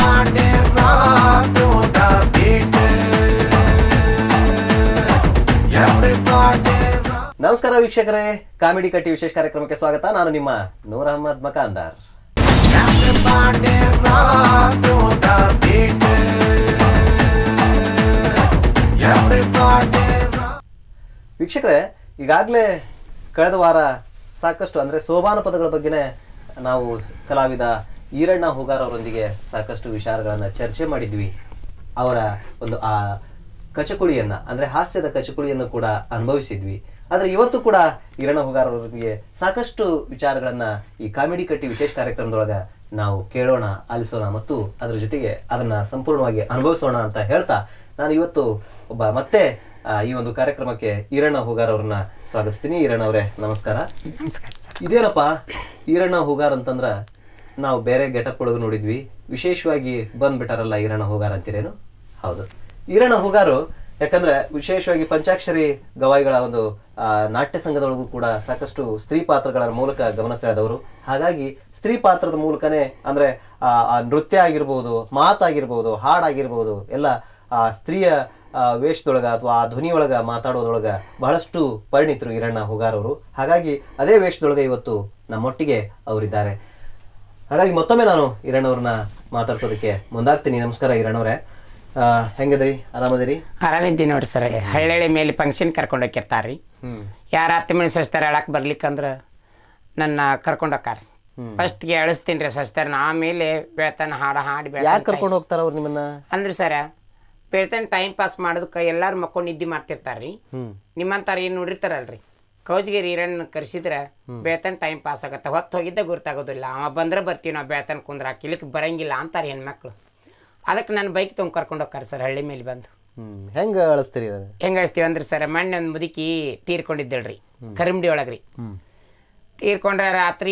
Everybody rock to the beat. Everybody rock. ನಮಸ್ಕಾರ ವೀಕ್ಷಕರೇ comedy ಕಟ್ಟಿ ವಿಶೇಷ ಕಾರ್ಯಕ್ರಮಕ್ಕೆ ಸ್ವಾಗತ ನಾನು ನಿಮ್ಮ ನೂರ್ Ahmed Makandar Everybody rock to the beat. Everybody rock. ವೀಕ್ಷಕರೇ ಈಗಾಗಲೇ ಕಳೆದ ವಾರ ಸಾಕಷ್ಟು ಅಂದ್ರೆ ಸೋಬಾನ ಪದಗಳ ಬಗ್ಗೆನೇ ನಾವು ಕಲಾವಿದ ಈರಣ್ಣ ಹೂಗಾರ್ ಅವರೊಂದಿಗೆ ಸಾಕಷ್ಟು ವಿಚಾರಗಳನ್ನ ಚರ್ಚೆ ಮಾಡಿದ್ವಿ ಅವರ ಒಂದು ಆ ಕಚಕುಳಿಯನ್ನ ಅಂದ್ರೆ ಹಾಸ್ಯದ ಕಚಕುಳಿಯನ್ನು ಕೂಡ ಅನುಭವಿಸಿದ್ವಿ ಆದ್ರೆ ಇವತ್ತು ಕೂಡ ಈರಣ್ಣ ಹೂಗಾರ್ ಅವರಿಗೆ ಸಾಕಷ್ಟು ವಿಚಾರಗಳನ್ನ ಈ ಕಾಮಿಡಿ ಕಟ್ಟಿ ವಿಶೇಷ ಕಾರ್ಯಕ್ರಮದೊಳಗ ನಾವು ಕೇಳೋಣ ಆಲಿಸೋಣ ಮತ್ತು ಅದರ ಜೊತೆಗೆ ಅದನ್ನ ಸಂಪೂರ್ಣವಾಗಿ ಅನುಭವಿಸೋಣ ಅಂತ ಹೇಳ್ತಾ ನಾನು ಇವತ್ತು ಒಬ್ಬ ಮತ್ತೆ ಆ, ಈ ಒಂದು ಕಾರ್ಯಕ್ರಮಕ್ಕೆ ಈರಣ್ಣ ಹೂಗಾರ್ ಅವ್ರನ್ನ ಸ್ವಾಗತಿಸ್ತೀನಿ ಈರಣ್ಣ ಅವರೇ ನಮಸ್ಕಾರ ನಮಸ್ಕಾರ ಸರ್ ಇದೇನಪ್ಪ ಈರಣ್ಣ ಹೂಗಾರ್ ಅಂತಂದ್ರ ನಾವು ಬೇರೆ ಗೆಟಪ್ ಒಳಗೆ ನೋಡಿದ್ವಿ ವಿಶೇಷವಾಗಿ ಬಂದ್ಬಿಟ್ಟಾರಲ್ಲ ಈರಣ್ಣ ಹೂಗಾರ್ ಅಂತೀರೇನು ಹೌದು ಈರಣ್ಣ ಹೂಗಾರು ಯಾಕಂದ್ರೆ ವಿಶೇಷವಾಗಿ ಪಂಚಾಕ್ಷರಿ ಗವಾಯಿಗಳ ಒಂದು ಆ, ನಾಟ್ಯ ಸಂಘದೊಳಗೂ ಕೂಡ ಸಾಕಷ್ಟು ಸ್ತ್ರೀ ಪಾತ್ರಗಳ ಮೂಲಕ ಗಮನ ಸೆಳೆದವರು ಹಾಗಾಗಿ ಸ್ತ್ರೀ ಪಾತ್ರದ ಮೂಲಕನೇ ಅಂದ್ರೆ ಆ ಆ ನೃತ್ಯ ಆಗಿರ್ಬೋದು ಮಾತಾಗಿರ್ಬೋದು ಹಾಡಾಗಿರ್ಬೋದು ಎಲ್ಲ ಆ ಸ್ತ್ರೀಯ ಆ, ವೇಷದೊಳಗ ಅಥವಾ ಆ ಧ್ವನಿಯೊಳಗ ಮಾತಾಡೋದ್ರೊಳಗ ಬಹಳಷ್ಟು ಪರಿಣಿತರು ಈರಣ್ಣ ಹುಗಾರ್ ಅವರು ಹಾಗಾಗಿ ಅದೇ ವೇಷದೊಳಗ ಇವತ್ತು ನಮ್ಮೊಟ್ಟಿಗೆ ಅವರಿದ್ದಾರೆ ಹಾಗಾಗಿ ಮತ್ತೊಮ್ಮೆ ನಾನು ಈರಣ್ಣವ್ರನ್ನ ಮಾತಾಡ್ಸೋದಕ್ಕೆ ಮುಂದಾಗ್ತೀನಿ ನಮಸ್ಕಾರ ಈರಣ್ಣವ್ರೆ ಆ, ಹೆಂಗದ್ರಿ ಆರಾಮದಿರಿ ಆರಾಮಿದ್ದೀನಿ ನೋಡ್ರಿ ಸರ್ ಹಳ್ಳಿ ಮೇಲೆ ಫಂಕ್ಷನ್ ಕರ್ಕೊಂಡು ಹೋಗಿರ್ತಾರ್ರಿ ಯಾರ ಹತ್ತು ಮನೆ ಸಸ್ತಾರ ಹೇಳಕ್ ಬರ್ಲಿಕ್ಕಂದ್ರ ನನ್ನ ಕರ್ಕೊಂಡು ಹೋಗ್ತಾರ ಫಸ್ಟ್ಗೆ ಅಳಿಸ್ತೀನಿ ರೀ ಸಸ್ತಾರ ಆಮೇಲೆ ಬೆಳ್ತಾನ ಹಾಡ ಹಾಡಿ ಯಾಕೆ ಬೆಳ್ತಾನ ಕರ್ಕೊಂಡು ಹೋಗ್ತಾರ ಅವ್ರು ನಿಮ್ಮನ್ನ ಅಂದ್ರೆ ಸರ ಬೆಳ್ತಾನ ಟೈಮ್ ಪಾಸ್ ಮಾಡೋದಕ್ಕೆ ಎಲ್ಲಾರು ಮಕ್ಕೊಂಡು ನಿದ್ದೆ ಮಾಡ್ತಿರ್ತಾರ್ರಿ ಹ್ಮ್ ನಿಮ್ಮಂತಾರ ಏನ್ ನೋಡಿರ್ತಾರಲ್ರಿ ಕೌಜ್ಗಿರಿ ಹಿರಣ್ಣ ಕರ್ಸಿದ್ರ ಬೆಳ್ತಾನ ಟೈಮ್ ಪಾಸ್ ಆಗತ್ತ ಹೊತ್ತು ಹೋಗಿದ್ದ ಗುರ್ತಾಗೋದಿಲ್ಲ ಅವ ಬಂದ್ರೆ ಬರ್ತೀವಿ ನಾವು ಬೆಳ್ತಾನ ಕುಂದ್ರ ಕಿಲಿಕ್ ಬರಂಗಿಲ್ಲ ಅಂತಾರೆ ಹೆಣ್ಮಕ್ಳು ಅದಕ್ಕೆ ನಾನು ಬೈಕ್ ತೊಗೊಂಡ್ ಕರ್ಕೊಂಡು ಹೋಗ್ತಾರೆ ಸರ್ ಹಳ್ಳಿ ಮೇಲೆ ಬಂದು ಹ್ಮ್ ಹೆಂಗ ಅಳಿಸ್ತೀರಿ ಇದನ್ನ ಹೆಂಗ ಅಳಿಸ್ತೀವಿ ಅಂದ್ರೆ ಸರ್ ಮೊನ್ನೆ ಒಂದು ಮುದುಕಿ ತೀರ್ಕೊಂಡಿದ್ದಳ್ರಿ ಕರಿಮಡಿ ಒಳಗ್ರಿ ಹ್ಮ್ ತೀರ್ಕೊಂಡ್ರೆ ರಾತ್ರಿ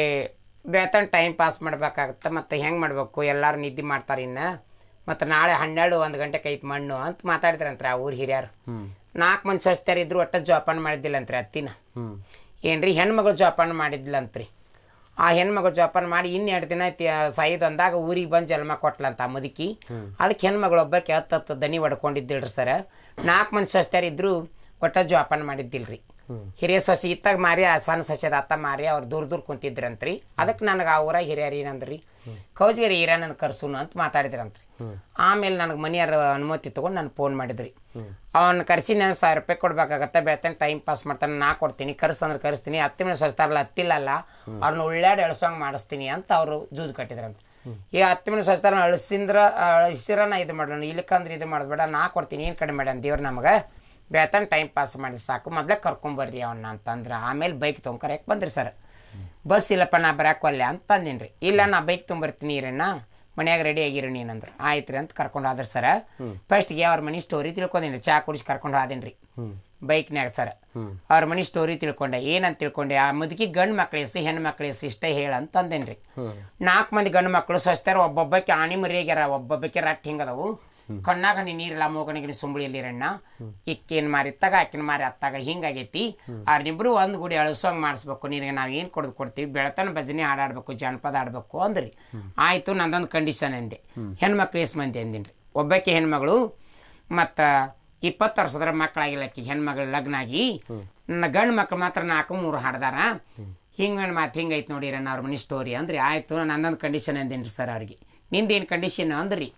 ಬೇತನ್ ಟೈಮ್ ಪಾಸ್ ಮಾಡ್ಬೇಕಾಗತ್ತೆ ಮತ್ತೆ ಹೆಂಗ್ ಮಾಡ್ಬೇಕು ಎಲ್ಲಾರು ನಿದ್ದೆ ಮಾಡ್ತಾರ ಇನ್ನ ಮತ್ತೆ ನಾಳೆ ಹನ್ನೆರಡು ಒಂದು ಗಂಟೆಗೆ ಐತ್ ಮಣ್ಣು ಅಂತ ಮಾತಾಡಿದ್ರಂತ್ರಿ ಆ ಊರ್ ಹಿರಿಯರು ಹ್ಮ್ ನಾಲ್ಕು ಮಂದಿ ಸಸ್ತಾರ ಇದ್ರು ಒಟ್ಟ ಜೋಪಾನ ಮಾಡಿದ್ದಿಲ್ಲಂತ್ರಿ ಅತ್ತಿನ ಹ್ಮ್ ಏನ್ರಿ ಹೆಣ್ಮಗಳು ಜೋಪಾನ ಮಾಡಿದ್ಲಂತ್ರಿ ಆ ಹೆಣ್ಮಗಳು ಜೋಪಾನ ಮಾಡಿ ಇನ್ನೆರಡು ದಿನ ಐತಿ ಸಾಯಿದ್ ಅಂದಾಗ ಊರಿಗೆ ಬಂದು ಜನ್ಮ ಕೊಟ್ಲಂತ ಆ ಮುದುಕಿ ಅದಕ್ಕೆ ಹೆಣ್ಮಗಳು ಒಬ್ಬಕ್ಕೆ ಹತ್ತು ಹತ್ತು ದನಿ ಹೊಡ್ಕೊಂಡಿದ್ದಿಲ್ರಿ ಸರ ನಾಲ್ಕು ಮಂದಿ ಸಸ್ತಾರ ಇದ್ರು ಒಟ್ಟ ಜೋಪಾನ ಮಾಡಿದ್ದಿಲ್ರಿ ಹಿರಿಯ ಸಸಿ ಇತ್ತಾಗ ಮಾರಿ ಆ ಸಣ್ಣ ಸಸ್ಯದ ಅತ್ತ ಮಾರಿ ಅವ್ರು ದೂರ ದೂರ ಕುಂತಿದ್ರಂತ್ರಿ ಅದಕ್ಕೆ ನನಗೆ ಆ ಊರಾಗ ಹಿರಿಯರು ಏನಂದ್ರಿ ಕೌಜಗಿರಿ ಹಿರಿಯನ ಕರ್ಸುನು ಅಂತ ಮಾತಾಡಿದ್ರಂತ್ರಿ ಆಮೇಲೆ ನನಗೆ ಮನೆಯವ್ರ ಅನುಮತಿ ತಗೊಂಡು ನಾನು ಫೋನ್ ಮಾಡಿದ್ರಿ ಅವನ್ ಕರ್ಸಿ ನಾನು ಸಾವಿರ ರೂಪಾಯಿ ಕೊಡ್ಬೇಕಾಗತ್ತೆ ಬೆಳ್ತಾನೆ ಟೈಮ್ ಪಾಸ್ ಮಾಡ್ತಾನೆ ನಾ ಕೊಡ್ತೀನಿ ಕರ್ಸಂದ್ರೆ ಕರೆಸ್ತೀನಿ ಹತ್ತಿ ಮೇಲೆ ಸಸ್ತಾರಲ್ಲ ಹತ್ತಿಲ್ಲಲ್ಲ ಅವ್ರನ್ನ ಉಳ್ಳಾಡಿ ಎಳ್ಸೋಂಗ್ ಮಾಡಿಸ್ತೀನಿ ಅಂತ ಅವರು ಜೂಜ್ ಕಟ್ಟಿದ್ರಂತ ಈ ಹತ್ತಿ ಮೇಲೆ ಸಸ್ತಾರ ಅಳಿಸಿಂದ್ರ ಅಳಿಸಿರನ ಇದು ಮಾಡೋಣ ಇಲ್ಲಕ್ಕಂದ್ರೆ ಇದು ಮಾಡೋದ್ಬೇಡ ನಾ ಕೊಡ್ತೀನಿ ಏನು ಕಡಿಮೆ ಮಾಡಿ ದೇವ್ರು ನಮಗೆ ಬೆಳ್ತಾನೆ ಟೈಮ್ ಪಾಸ್ ಮಾಡಿ ಸಾಕು ಮೊದ್ಲೇ ಕರ್ಕೊಂಬರ್ರಿ ಅವನ್ನ ಅಂತಂದ್ರೆ ಆಮೇಲೆ ಬೈಕ್ ತೊಗೊಂಕರಕ್ಕೆ ಬಂದ್ರಿ ಸರ್ ಬಸ್ ಇಲ್ಲಪ್ಪ ನಾ ಬರಾಕೊಲ್ಲೆ ಅಂತ ಅಂದಿನ್ರಿ ಇಲ್ಲ ನಾ ಬೈಕ್ ತೊಗೊಂಬರ್ತೀನಿ ಇರಣ್ಣ ಮನ್ಯಾಗ ರೆಡಿ ಆಗಿರು ನೀನಂದ್ರ ಆಯ್ತ್ರಿ ಅಂತ ಕರ್ಕೊಂಡು ಆದ್ರ ಸರ ಫಸ್ಟ್ಗೆ ಅವ್ರ ಮನಿ ಸ್ಟೋರಿ ತಿಳ್ಕೊಂಡಿನ್ರಿ ಚಾ ಕುಡಿಸಿ ಕರ್ಕೊಂಡು ಆದೇನ್ರಿ ಬೈಕ್ನ್ಯಾಗ ಸರ ಅವ್ರ ಮನಿ ಸ್ಟೋರಿ ತಿಳ್ಕೊಂಡೆ ಏನಂತ ತಿಳ್ಕೊಂಡೆ ಆ ಮುದುಕಿ ಗಂಡ್ ಮಕ್ಳು ಎಸಿ ಹೆಣ್ಣು ಮಕ್ಳು ಎಸಿ ಇಷ್ಟೇ ಹೇಳ ಅಂತ ಅಂದೇನ್ರಿ ನಾಲ್ಕು ಮಂದಿ ಗಂಡು ಮಕ್ಕಳು ಸಸ್ತಾರ ಒಬ್ಬೊಬ್ಬಕ್ಕೆ ಆಣಿ ಮರಿಯಾಗ್ಯಾರ ಒಬ್ಬೊಬ್ಬಕ್ಕೆ ರಟ್ ಹಿಂಗದವು ಕಣ್ಣಾಗ ಹನಿ ನೀರಿಲ್ಲ ಮೂಗಣಿಗಿನ ಸುಂಬಳಿಯಲ್ಲಿ ರಣ್ಣ ಇಕ್ಕೇನ್ ಮಾರಿ ಇತ್ತಾಗ ಆಕಿನ ಮಾರಿ ಅತ್ತಾಗ ಹಿಂಗಾಗೈತಿ ಅವ್ರನ್ನಿಬ್ರು ಒಂದ್ ಗುಡಿ ಅಳಸೋಂಗ್ ಮಾಡಿಸ್ಬೇಕು ನಿನಗೆ ನಾವ್ ಏನ್ ಕೊಡ್ದು ಕೊಡ್ತೀವಿ ಬೆಳತನ ಭಜನೆ ಹಾಡಾಡ್ಬೇಕು ಜಾನಪದ ಆಡ್ಬೇಕು ಅಂದ್ರಿ ಆಯ್ತು ನಂದೊಂದು ಕಂಡೀಷನ್ ಅಂದೆ ಹೆಣ್ಮಕ್ಳು ಎಸ್ ಮಂದಿ ಅಂದಿನ್ರಿ ಒಬ್ಬಾಕಿ ಹೆಣ್ಮಗಳು ಮತ್ತ ಇಪ್ಪತ್ತು ವರ್ಷದ್ರ ಮಕ್ಕಳಾಗಿಲ್ಲ ಆಕಿಗೆ ಹೆಣ್ಮಗಳು ಲಗ್ನ ಆಗಿ ನನ್ನ ಗಂಡು ಮಕ್ಳು ಮಾತ್ರ ನಾಲ್ಕು ಮೂರು ಹಾಡ್ದಾರ ಹಿಂಗ ಮಾತು ಹಿಂಗೈತೆ ನೋಡಿರಣ್ಣ ಅವ್ರ ಮನಿ ಸ್ಟೋರಿ ಅಂದ್ರಿ ಆಯ್ತು ನಂದೊಂದು ಕಂಡೀಷನ್ ಅಂದೇನ್ರಿ ಸರ್ ಅವ್ರಿಗೆ ನಿಂದೇನು ಕಂಡೀಷನ್ ಅಂದ್ರಿ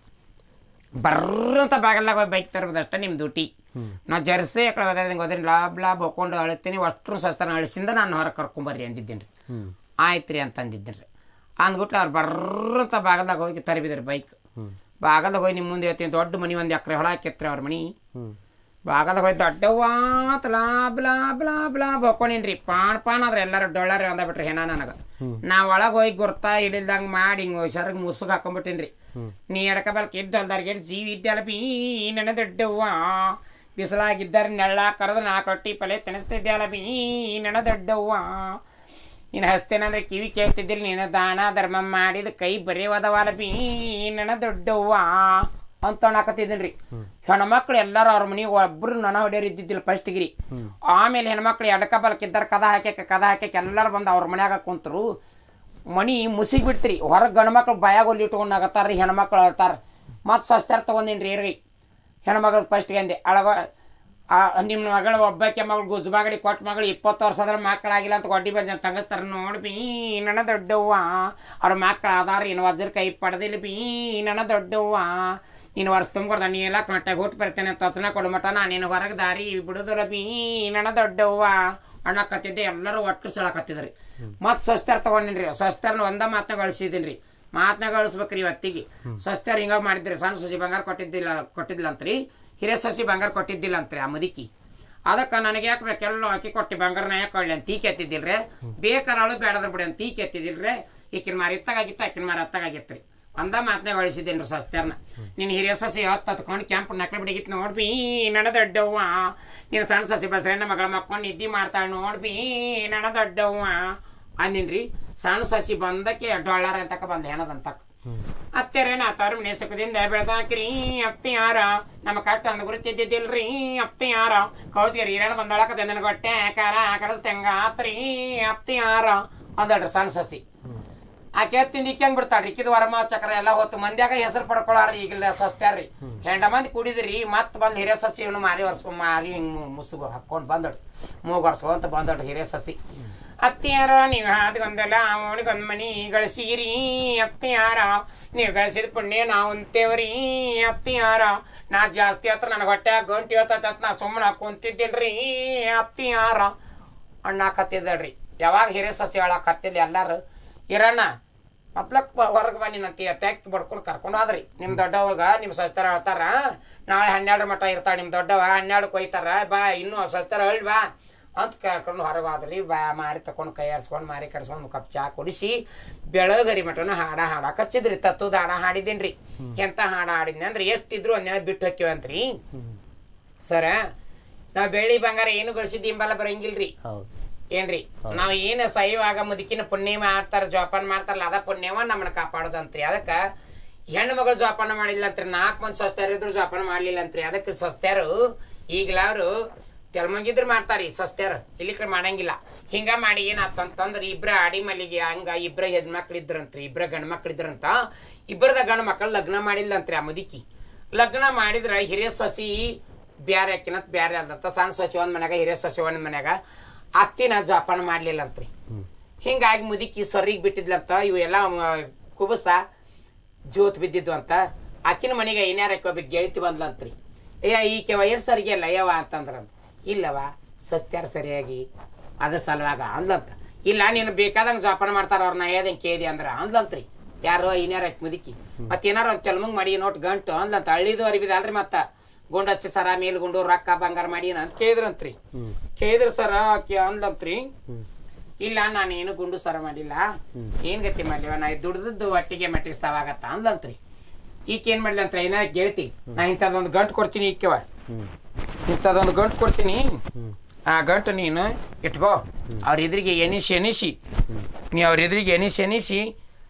ಬರ್ರಂತ ಬಾಗಲ್ದಾಗ ಬೈಕ್ ತರ್ಬೋದಷ್ಟ ನಿಮ್ ಡ್ಯೂಟಿ ನಾ ಜರ್ಸಿ ಆ ಕಡೆ ಹೋದ್ರೆ ಲಾಬ್ ಲಾಬ್ ಹೊಕ್ಕೊಂಡು ಅಳ್ತೀನಿ ಅಷ್ಟ್ರು ಸಸ್ತಾನ ಅಳಿಸಿಂದ ನಾನು ಹೊರಗೆ ಕರ್ಕೊಂಬರ್ರಿ ಅಂದಿದ್ದೇನೆ ಆಯ್ತ್ರಿ ಅಂತ ಅಂದಿದ್ದೇನೆ ಅಂದ್ಬಿಟ್ಲೆ ಅವ್ರು ಬರ್ರಂತ ಬಾಗಲ್ದಾಗ ಹೋಗಿ ತರಬಿದ್ರಿ ಬೈಕ್ ಬಾಗಲ್ದಾಗ ಹೋಗಿ ನಿಮ್ಮ ಮುಂದೆ ಹೇಳ್ತೀನಿ ದೊಡ್ಡ ಮನಿ ಒಂದು ಎಕರೆ ಹೊಲ ಹಾಕಿತ್ರಿ ಅವ್ರ ಮನಿ ಬಾಗಲ್ದಾಗ ಹೋಗಿ ದೊಡ್ಡವಾತ ಲಾಬ್ ಲಾಬ್ ಲಾಬ್ ಲಾಬ್ ಹೊಕ್ಕೊಂಡಿನ್ರಿ ಪಾಣ್ ಪಾಣ್ ಆದ್ರೆ ಎಲ್ಲರೂ ಡೊಳ್ಳಾರಿ ಅಂದ ಬಿಟ್ರಿ ಹೆಣ ನನಗ ನಾ ಒಳಗ್ ಹೋಗಿ ಗುರ್ತಾ ಹಿಡಿಲ್ದಂಗ್ ಮಾಡಿ ಹಿಂಗ್ ಸರಗ್ ಮುಸುಗ್ ಹಾಕೊಂಡ್ಬಿಟ್ಟಿನ್ರಿ ನೀ ಎಡಕ ಬಲ್ಕ ಇದ್ದ ಹೊಲ್ದಾರ್ಗೆ ಜೀವಿ ಇದ್ದಲ್ಲ ಬೀ ನನ್ನ ದೊಡ್ಡವ್ವ ಬಿಸಿಲಾಗಿದ್ದಾರೆ ನೆಳ್ಳ ಕರೆದು ನಾಲ್ಕು ರೊಟ್ಟಿ ಪಲ್ಯ ತಿನ್ನಿಸ್ತಿದ್ಯಲ್ಲ ಬೀ ನನ್ನ ದೊಡ್ಡವ್ವ ನೀನು ಹಸ್ತೇನಂದ್ರೆ ಕಿವಿ ಕೇಳ್ತಿದ್ದಿಲ್ಲ ನೀನು ದಾನ ಧರ್ಮ ಮಾಡಿದ ಕೈ ಬರೆಯವದವಲ್ಲ ಬೀ ನನ್ನ ದೊಡ್ಡವ್ವ ಅಂತ ಹಾಕತ್ತಿದ್ದೀನಿ ಹೆಣ್ಮಕ್ಳು ಎಲ್ಲಾರು ಅವ್ರ ಮನೆಗೆ ಒಬ್ರು ನನ ಹೊಡೆಯೋರು ಇದ್ದಿದ್ದಿಲ್ಲ ಫಸ್ಟ್ ಗಿರಿ ಆಮೇಲೆ ಹೆಣ್ಮಕ್ಳು ಎಡಕ ಬಲಕ್ಕಿದ್ದಾರೆ ಕದ ಹಾಕ್ಯಾಕ ಕದ ಹಾಕ್ಯಾಕ ಎಲ್ಲರೂ ಬಂದು ಅವ್ರ ಮನ್ಯಾಗ ಕುಂತರು ಮಣಿ ಮುಸಿಗ್ ಬಿಡ್ತ್ರಿ ಹೊರಗೆ ಗಂಡ್ಮಕ್ಳು ಬಾಯಾಗೊಲ್ಲಿ ಇಟ್ಕೊಂಡು ಆಗತ್ತಾರ ಹೆಣ್ಮಕ್ಳು ಅಳ್ತಾರ ಮತ್ತು ಸಸ್ತಾರ ತೊಗೊಂಡೇನ್ರಿ ಏರ್ಗಿ ಹೆಣ್ಮಗಳು ಫಸ್ಟ್ಗೆ ಅಂದೆ ಅಳಗ ಆ ನಿಮ್ಮ ಮಗಳು ಒಬ್ಬಾಕೆ ಮಗಳು ಗುಜ್ಬಾಗಡಿ ಕೊಟ್ಟ ಮಗಳು ಇಪ್ಪತ್ತು ವರ್ಷ ಆದ್ರೆ ಮಕ್ಕಳಾಗಿಲ್ಲ ಅಂತ ಗೊಡ್ಡಿ ಬಂದ ತಂಗಸ್ತಾರ ನೋಡಿ ಬೀ ನನ್ನ ದೊಡ್ಡವ್ವ ಅವ್ರ ಮಕ್ಕಳು ಅದಾರ ಇನ್ನು ವಜ್ರ ಕೈ ಪಡೆದಿಲ್ಲ ಬೀ ನನ್ನ ದೊಡ್ಡವ್ವ ನೀನು ವರ್ಷ ತುಂಬ್ಕೊಡ್ದ ನೀ ಎಲ್ಲ ಮಟ್ಟಾಗ ಹುಟ್ಟು ಬರ್ತೇನೆ ತಚನ ಕೊಡು ಮಟ ನೀನು ಹೊರಗೆ ದಾರಿ ಬಿಡುದಿಲ್ಲ ಬೀ ನನ್ನ ದೊಡ್ಡವ್ವ ಅಣ್ಣಕತ್ತಿದ್ದೆ ಎಲ್ಲರೂ ಒಟ್ಟು ಸಳಕತ್ತಿದ್ರಿ ಮತ್ತು ಸ್ವಸ್ಥರ್ ತಗೊಂಡಿನ್ರಿ ಸ್ವಸ್ಥರ್ನ ಒಂದ ಮಾತನ್ನ ಗಳಿಸಿದೀನಿ ಮಾತನ್ನ ಗಳಿಸ್ಬೇಕ್ರಿ ಇವತ್ತಿಗೆ ಸ್ವಸ್ಥರ್ ಹಿಂಗ ಮಾಡಿದ್ರಿ ಸಣ್ಣ ಸಸಿ ಬಂಗಾರ ಕೊಟ್ಟಿದ್ದಿಲ್ಲ ಕೊಟ್ಟಿದ್ದಿಲ್ಲ ಅಂತ್ರಿ ಹಿರಿಯ ಸಸಿ ಬಂಗಾರ ಕೊಟ್ಟಿದ್ದಿಲ್ಲ ಅಂತ್ರಿ ಆ ಮುದುಕಿ ಅದಕ್ಕೆ ನನಗೆ ಯಾಕೆ ಬೇಕೆಲ್ಲ ಅಕ್ಕಿ ಕೊಟ್ಟು ಬಂಗಾರನ ಯಾಕೆ ಕೊಳ್ಳಿ ಅಂತ ತೀಕೆ ಎತ್ತಿದ್ದಿಲ್ರಿ ಬೇಕಾರಾಳು ಬೇಡದ್ರ ಬಿಡಿ ಅಂತ ತೀಕೆ ಎತ್ತಿದಿಲ್ರಿ ಈಕಿನ ಮಾರಿ ಇತ್ತಾಗಿತ್ತು ಆಕಿನ ಮಾರಿ ಹತ್ತಾಗಿತ್ರಿ ಒಂದ ಮಾತನ್ನ ಗಳಿಸಿದ್ದೇನ್ರಿ ಸಸ್ತ್ಯಾರ್ನ ನಿನ್ನ ಹಿರಿಯ ಸಸಿ ಹತ್ತು ಹತ್ಕೊಂಡು ಕ್ಯಾಂಪ್ ನಕಲಿ ಬಿಡಿಗಿತ್ತು ನೋಡ್ಬಿ ನನ್ನ ದೊಡ್ಡವ್ವ ನೀನು ಸಣ್ಣ ಸಸಿ ಬಸರಣ್ಣ ಮಗಳ ಮಕ್ಕೊಂಡು ನಿದ್ದೆ ಮಾಡ್ತಾಳೆ ನೋಡ್ಬಿ ನನ್ನ ದೊಡ್ಡವ್ವ ಅಂದಿನ್ರಿ ಸಣ್ಣ ಸಸಿ ಬಂದಕ್ಕೆ ಡೊಳ್ಳಾರ ಅಂತಕ ಬಂದ ಹೆಣದಂತಕ ಅತ್ತೆರೇನ ತವ್ರ ಮನೆ ಸುಖದಿಂದ ಬೆಳ್ದಾಕ್ರಿ ಅತ್ತಿ ಯಾರ ನಮ್ಮ ಕಟ್ಟ ಅಂದ ಗುರುತಿದ್ದಿದ್ದಿಲ್ರಿ ಅತ್ತಿ ಯಾರ ಕೌಚ್ಗರಿ ಹಿರಣ ಬಂದೊಳಕ ತಂದನ ಗೊಟ್ಟೆ ಕಾರ ಕರಸ್ತಂಗ ಆತ್ರಿ ಅತ್ತಿ ಯಾರ ಅಂದಳ್ರಿ ಸಣ್ಣ ಸಸಿ ಆಕೆ ತಿಂದಿ ಹೆಂಗ್ ಬಿಡ್ತಾಳ್ರಿ ಇಕ್ಕಿದ ವರಮ ಚಕ್ರ ಎಲ್ಲ ಹೊತ್ತು ಮಂದ್ಯಾಗ ಹೆಸರು ಪಡ್ಕೊಳಾರ್ರಿ ಈಗಿಲ್ಲ ಸಸ್ತ್ಯಾರ್ರಿ ಹೆಂಡ ಮಂದಿ ಕುಡಿದ್ರಿ ಮತ್ ಬಂದ್ ಹಿರಿಯ ಸಸಿ ಇವನು ಮಾರಿ ಒರ್ಸ್ಕೊಂಡ್ ಮಾರಿ ಹಿಂಗ್ ಮು- ಮುಸುಗು ಹಾಕೊಂಡ್ ಬಂದಳು ಮೂಗ್ ಒರ್ಸ್ಕೊಂತ ಬಂದಳು ಹಿರಿಯ ಸಸಿ ಅತ್ತಿಯಾರ ನೀವು ಹಾದ್ಗೊಂದಲ್ಲ ಅವನಿಗೊಂದ್ ಮನಿ ಗಳಿಸಿರಿ ಅತ್ತಿಯಾರ ನೀವು ಗಳಿಸಿದ ಪುಣ್ಯ ನಾವು ಅಂತೇವ್ರಿ ಅತ್ತಿಯಾರ ನಾ ಜಾಸ್ತಿ ಆತ್ರ ನನಗೆ ಹೊಟ್ಟೆ ಗಂಟಿ ಹೊತ್ತ ನಾ ಸುಮ್ಮನೆ ಕುಂತಿದ್ದಿಲ್ರಿ ಅತ್ತಿಯಾರ ಅಣ್ಣ ಕತ್ತಿದ್ದಳ್ರಿ ಯಾವಾಗ ಹಿರಿಯ ಸಸಿ ಹೇಳಕತ್ತಿಲ್ಲ ಎಲ್ಲಾರು ಇರಣ್ಣ ಮೊದ್ಲಕ್ ಹೊರಗೆ ಬನ್ನಿ ನಂತಿ ತೆಕ್ ಬಡ್ಕೊಂಡು ಕರ್ಕೊಂಡು ಹೋದ್ರಿ ನಿಮ್ ದೊಡ್ಡವಾಗ ನಿಮ್ ಸಸ್ತರ ಹೇಳ್ತಾರ ನಾಳೆ ಹನ್ನೆರಡು ಮಟ ಇರ್ತಾಳ ನಿಮ್ ದೊಡ್ಡವ ಹನ್ನೆರಡು ಕೊಯ್ತಾರ ಬಾ ಇನ್ನೂ ಸಸ್ತರ ಹೇಳಿ ಬಾ ಅಂತ ಕರ್ಕೊಂಡು ಹೊರಗೆ ಹೋದ್ರಿ ಬಾ ಮಾರಿ ತಕೊಂಡು ಕೈ ಆಡ್ಸ್ಕೊಂಡು ಮಾರಿ ಕಡ್ಸ್ಕೊಂಡು ಒಂದು ಕಪ್ ಚಾ ಕುಡಿಸಿ ಬೆಳಗರಿ ಮಟನ ಹಾಡ ಹಾಡಕ್ ಹಚ್ಚಿದ್ರಿ ತತ್ತುದ ಹಾಡ ಹಾಡಿದೇನ್ರಿ ಎಂತ ಹಾಡ ಹಾಡಿದ್ನಿ ಅಂದ್ರೆ ಎಷ್ಟಿದ್ರು ಒಂದಿನ ಬಿಟ್ಟು ಹಾಕಿವಂತ್ರಿ ಸರ ನಾವ್ ಬೆಳ್ಳಿ ಬಂಗಾರ ಏನು ಗಳಿಸಿದ್ದಿ ಇಂಬಲ್ಲ ಬರಂಗಿಲ್ರಿ ಹೌದು ಏನ್ರಿ ನಾವ್ ಏನ ಸೈವಾಗ ಮುದುಕಿನ ಪುಣ್ಯ ಮಾಡ್ತಾರ ಜೋಪಾನ ಮಾಡ್ತಾರಲ್ಲ ಅದ ಪುಣ್ಯವ ನಮ್ಮನ್ನ ಕಾಪಾಡೋದಂತ್ರಿ ಅದಕ್ಕ ಹೆಣ್ಣು ಮಗಳು ಜೋಪಾನ ಮಾಡಿಲ್ಲ ಅಂತ್ರಿ ನಾಲ್ಕು ಮಂದಿ ಸಸ್ತ್ಯಾರ ಇದ್ರು ಜೋಪಾನ ಮಾಡ್ಲಿಲ್ಲ ಅಂತ್ರಿ ಅದಕ್ಕೆ ಸಸ್ತ್ಯಾರು ಈಗಲಾವ್ರು ತೆಲ್ಮಂಗಿದ್ರು ಮಾಡ್ತಾರಿ ಸಸ್ತ್ಯಾರ ಇಲ್ಲಿ ಕಡೆ ಮಾಡಂಗಿಲ್ಲ ಹಿಂಗ ಮಾಡಿ ಏನಾತಂತಂದ್ರ ಇಬ್ರ ಆಡಿ ಮಲ್ಲಿಗೆ ಹಂಗ ಇಬ್ರ ಹೆಣ್ಮಕ್ಳು ಇದ್ರಂತ್ರಿ ಇಬ್ರ ಗಂಡ್ ಮಕ್ಳು ಇದ್ರಂತ ಇಬ್ಬರದ ಗಂಡ ಮಕ್ಕಳು ಲಗ್ನ ಮಾಡಿಲ್ಲ ಅಂತ್ರಿ ಆ ಮುದುಕಿ ಲಗ್ನ ಮಾಡಿದ್ರ ಹಿರಿಯ ಸಸಿ ಬ್ಯಾರೆ ಅಕ್ಕಿನತ್ ಬ್ಯಾರೆ ಅಲ್ದಂತ ಸಣ್ಣ ಸಸಿ ಒಂದ್ ಮನ್ಯಾಗ ಹಿರಿಯ ಸಸಿ ಒಂದ್ ಮನ್ಯಾಗ ಅತ್ತಿನ ಜೋಪಾನ ಮಾಡ್ಲಿಲ್ಲ ಅಂತ್ರಿ ಹಿಂಗಾಗಿ ಮುದುಕಿ ಸೊರಿಗ್ ಬಿಟ್ಟಿದ್ಲಂತ ಇವು ಎಲ್ಲ ಕುಬಸ ಜೋತ್ ಬಿದ್ದಿದ್ವು ಅಂತ ಆಕಿನ ಮನೆಗೆ ಏನ್ಯಾರ ಒಬ್ಬ ಗೆಳತಿ ಬಂದ್ಲಂತ್ರಿ ಏ ಈಕೆ ವಯಸ್ಸರಿಗೆ ಅಲ್ಲ ಯವ್ವ ಅಂತಂದ್ರಂತ ಇಲ್ಲವ ಸಸ್ತ್ಯಾರ ಸರಿಯಾಗಿ ಅದ ಸಲುವಾಗ ಅಂದ್ಲಂತ ಇಲ್ಲ ನೀನು ಬೇಕಾದಂಗ ಜೋಪಾನ ಮಾಡ್ತಾರ ಅವ್ರನ್ನ ಏದಂಗ್ ಕೇದಿ ಅಂದ್ರ ಅಂದ್ಲಂತ್ರಿ ಯಾರೋ ಇನ್ಯಾರ ಮುದುಕಿ ಮತ್ ಏನಾರ ಒಂದ್ ತೆಲ್ಮಂಗ್ ಮಾಡಿ ನೋಟ್ ಗಂಟು ಅಂದ್ಲಂತ ಹಳ್ಳಿದು ಅರಿಬಿದ ಅಲ್ರಿ ಮತ್ತ ಗುಂಡ ಹಚ್ಚಿ ಸರ ಮೇಲ್ಗುಂಡು ರೊಕ್ಕ ಬಂಗಾರ ಮಾಡಿ ಅಂತ ಕೇಳಿದ್ರಂತ್ರಿ ಕೇಳಿದ್ರ ಸರ ಆಕಿ ಅಂದ್ಲಂತ್ರಿ ಇಲ್ಲ ನಾನು ಏನು ಗುಂಡು ಸರ ಮಾಡಿಲ್ಲ ಏನ್ ಗತಿ ಮಾಡ್ಲಿವ ನಾ ದುಡ್ದದ್ದು ಒಟ್ಟಿಗೆ ಮಟ್ಟಿಸ್ತಾವಾಗತ್ತ ಅಂದ್ಲಂತ್ರಿ ಈಕೆ ಏನ್ ಮಾಡ್ಲಂತ್ರ ಏನಾರ ಗೆಳತಿ ನಾ ಇಂಥದ್ದೊಂದು ಗಂಟು ಕೊಡ್ತೀನಿ ಈಕೆವ ಇಂಥದ್ದೊಂದು ಗಂಟು ಕೊಡ್ತೀನಿ ಆ ಗಂಟು ನೀನು ಇಟ್ಕೋ ಅವ್ರ ಎದುರಿಗೆ ಎನಿಸಿ ಎನಿಸಿ ನೀ ಅವ್ರ ಎದುರಿಗೆ ಎನಿಸಿ ಎನಿಸಿ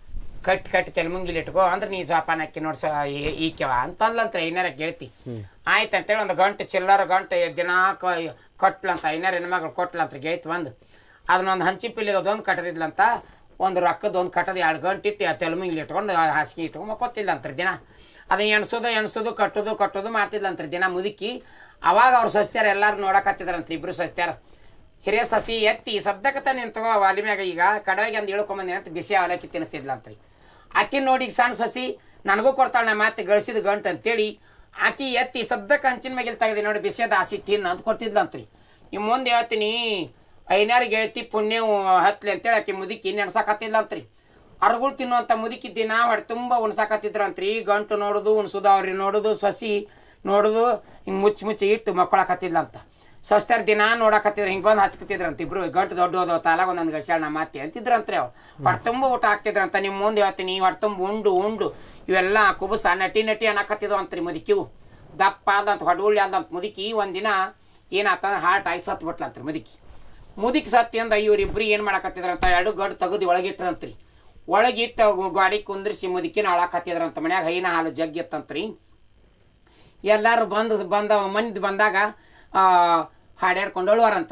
ಕಟ್ ಕಟ್ ತೆಲ್ಮಂಗಿಲಿ ಇಟ್ಕೋ ಅಂದ್ರೆ ನೀ ಜೋಪಾನ ಹಾಕಿ ನೋಡ್ಸ ಈ- ಈಕೆವ ಅಂತಂದ್ಲಂತ್ರ ಏನಾರ ಗೆಳತಿ ಆಯ್ತು ಅಂತೇಳಿ ಒಂದು ಗಂಟೆ ಚಿಲ್ಲರ ಗಂಟೆ ದಿನ ಕೊಟ್ಲಂತ ಐನಾರ ಹೆಣ್ಮಕ್ಳು ಕೊಟ್ಲಂತ ಗೆಳತಿ ಬಂದು ಅದನ್ನೊಂದು ಹಂಚಿ ಪಿಲ್ಲಿಗೆ ಅದೊಂದು ಕಟ್ಟದಿದ್ಲಂತ ಒಂದು ರೊಕ್ಕದ ಒಂದು ಕಟ್ಟದ ಎರಡು ಗಂಟೆ ಇಟ್ಟು ಆ ತೆಲುಮಿಂಗ್ಲಿ ಇಟ್ಕೊಂಡು ಆ ಹಾಸಿಗೆ ಇಟ್ಕೊಂಡು ಮಕ್ಕೊತಿದ್ಲಂತ್ರಿ ದಿನ ಅದನ್ನ ಎಣ್ಸೋದು ಎಣ್ಸೋದು ಕಟ್ಟೋದು ಕಟ್ಟೋದು ಮಾಡ್ತಿದ್ಲಂತ್ರಿ ದಿನ ಮುದುಕಿ ಅವಾಗ ಅವ್ರ ಸಸ್ತ್ಯಾರ ಎಲ್ಲಾರು ನೋಡಕತ್ತಿದ್ರಂತ್ರಿ ಇಬ್ರು ಸಸ್ತ್ಯಾರ ಹಿರಿಯ ಸಸಿ ಎತ್ತಿ ಸದ್ದಕತ್ತ ನಿಂತಗೋ ವಾಲಿ ಮ್ಯಾಗ ಈಗ ಕಡವೆಗೆ ಒಂದು ಇಳ್ಕೊಂಬಂದಿ ಅಂತ ಬಿಸಿ ಅವಲಕ್ಕಿ ತಿನ್ನಿಸ್ತಿದ್ಲಂತ್ರಿ ಆಕಿ ನೋಡಿ ಈಗ ಸಣ್ಣ ಸಸಿ ನನಗೂ ಕೊಡ್ತಾಳ ನಾ ಮತ್ತೆ ಗಳಿಸಿದ ಗಂಟು ಅಂತೇಳಿ ಆಕಿ ಎತ್ತಿ ಸದ್ದಕ್ಕೆ ಹಂಚಿನ ಮ್ಯಾಗಿಲ್ ತೆಗೆದಿ ನೋಡಿ ಬಿಸಿಯದ ಆಸಿ ತಿನ್ನ ಅಂತ ಕೊಡ್ತಿದ್ಲಂತ್ರಿ ನಿಮ್ಮ ಮುಂದೆ ಹೇಳ್ತೀನಿ ಐನಾರಿಗೆ ಹೇಳ್ತಿ ಪುಣ್ಯ ಹತ್ಲಿ ಅಂತೇಳಿ ಆಕಿ ಮುದುಕಿ ನೆನ್ಸಾಕತ್ತಿದ್ಲಂತ್ರಿ ಅರ್ಗುಳ್ ತಿನ್ನುವಂತ ಮುದುಕಿ ದಿನ ಹೊಟ್ಟೆ ತುಂಬ ಉಣ್ಸಾಕತ್ತಿದ್ರಂತ್ರಿ ಗಂಟು ನೋಡುದು ಉಣ್ಸುದು ಅವ್ರಿ ನೋಡುದು ಸಸಿ ನೋಡುದು ಹಿಂಗ್ ಮುಚ್ಚಿ ಮುಚ್ಚಿ ಇಟ್ಟು ಮಕ್ಕಳಕತ್ತಿದ್ಲಂತ ಸಸ್ತಾರ ದಿನ ನೋಡಕತ್ತಿದ್ರು ಹಿಂಗ್ ಬಂದ್ ಹತ್ಕತ್ತಿದ್ರಂತ ಇಬ್ರು ಗಂಟು ದೊಡ್ಡ ಹೋದ ತಾಲಾಗ ಒಂದೊಂದು ಗಳಿಸ್ಯಾಳ ನಮ್ಮ ಅತ್ತೆ ಅಂತಿದ್ರಂತ್ರಿ ಅವ್ರು ಹೊಟ್ಟೆ ತುಂಬ ಊಟ ಹಾಕ್ತಿದ್ರಂತ ನಿಮ್ ಮುಂದೆ ಹೇಳ್ತೀನಿ ಹೊಟ್ಟೆ ತುಂಬ ಉಂಡು ಉಂಡು ಇವೆಲ್ಲ ಕುಬಸ ನಟಿ ನಟಿ ಅನ್ನಕತ್ತಿದ್ವು ಅಂತ್ರಿ ಮುದುಕಿವು ದಪ್ಪ ಆದಂತ ಹೊಡಗುಳ್ಳಿ ಆದಂತ ಮುದುಕಿ ಒಂದಿನ ಏನಾತಂದ್ರ ಹಾರ್ಟ್ ಆಗಿ ಸತ್ ಬಿಟ್ಲಂತ್ರಿ ಮುದುಕಿ ಮುದುಕಿ ಸತ್ತಿ ಅಂದ ಇವ್ರಿಬ್ರು ಏನ್ ಮಾಡಕತ್ತಿದ್ರಂತ ಎರಡು ಗಂಟು ತೆಗೆದು ಒಳಗಿಟ್ರಂತ್ರಿ ಒಳಗಿಟ್ಟು ಗಾಡಿ ಕುಂದ್ರಿಸಿ ಮುದುಕಿನ ಅಳಾಕತ್ತಿದ್ರಂತ ಮನ್ಯಾಗ ಹೈನ ಹಾಲು ಜಗ್ಗಿತ್ತಂತ್ರಿ ಎಲ್ಲಾರು ಬಂದು ಬಂದ ಮಂದಿ ಬಂದಾಗ ಆ ಹಾಡ್ಯಾಡ್ಕೊಂಡು ಅಳುವಾರಂತ್ರಿ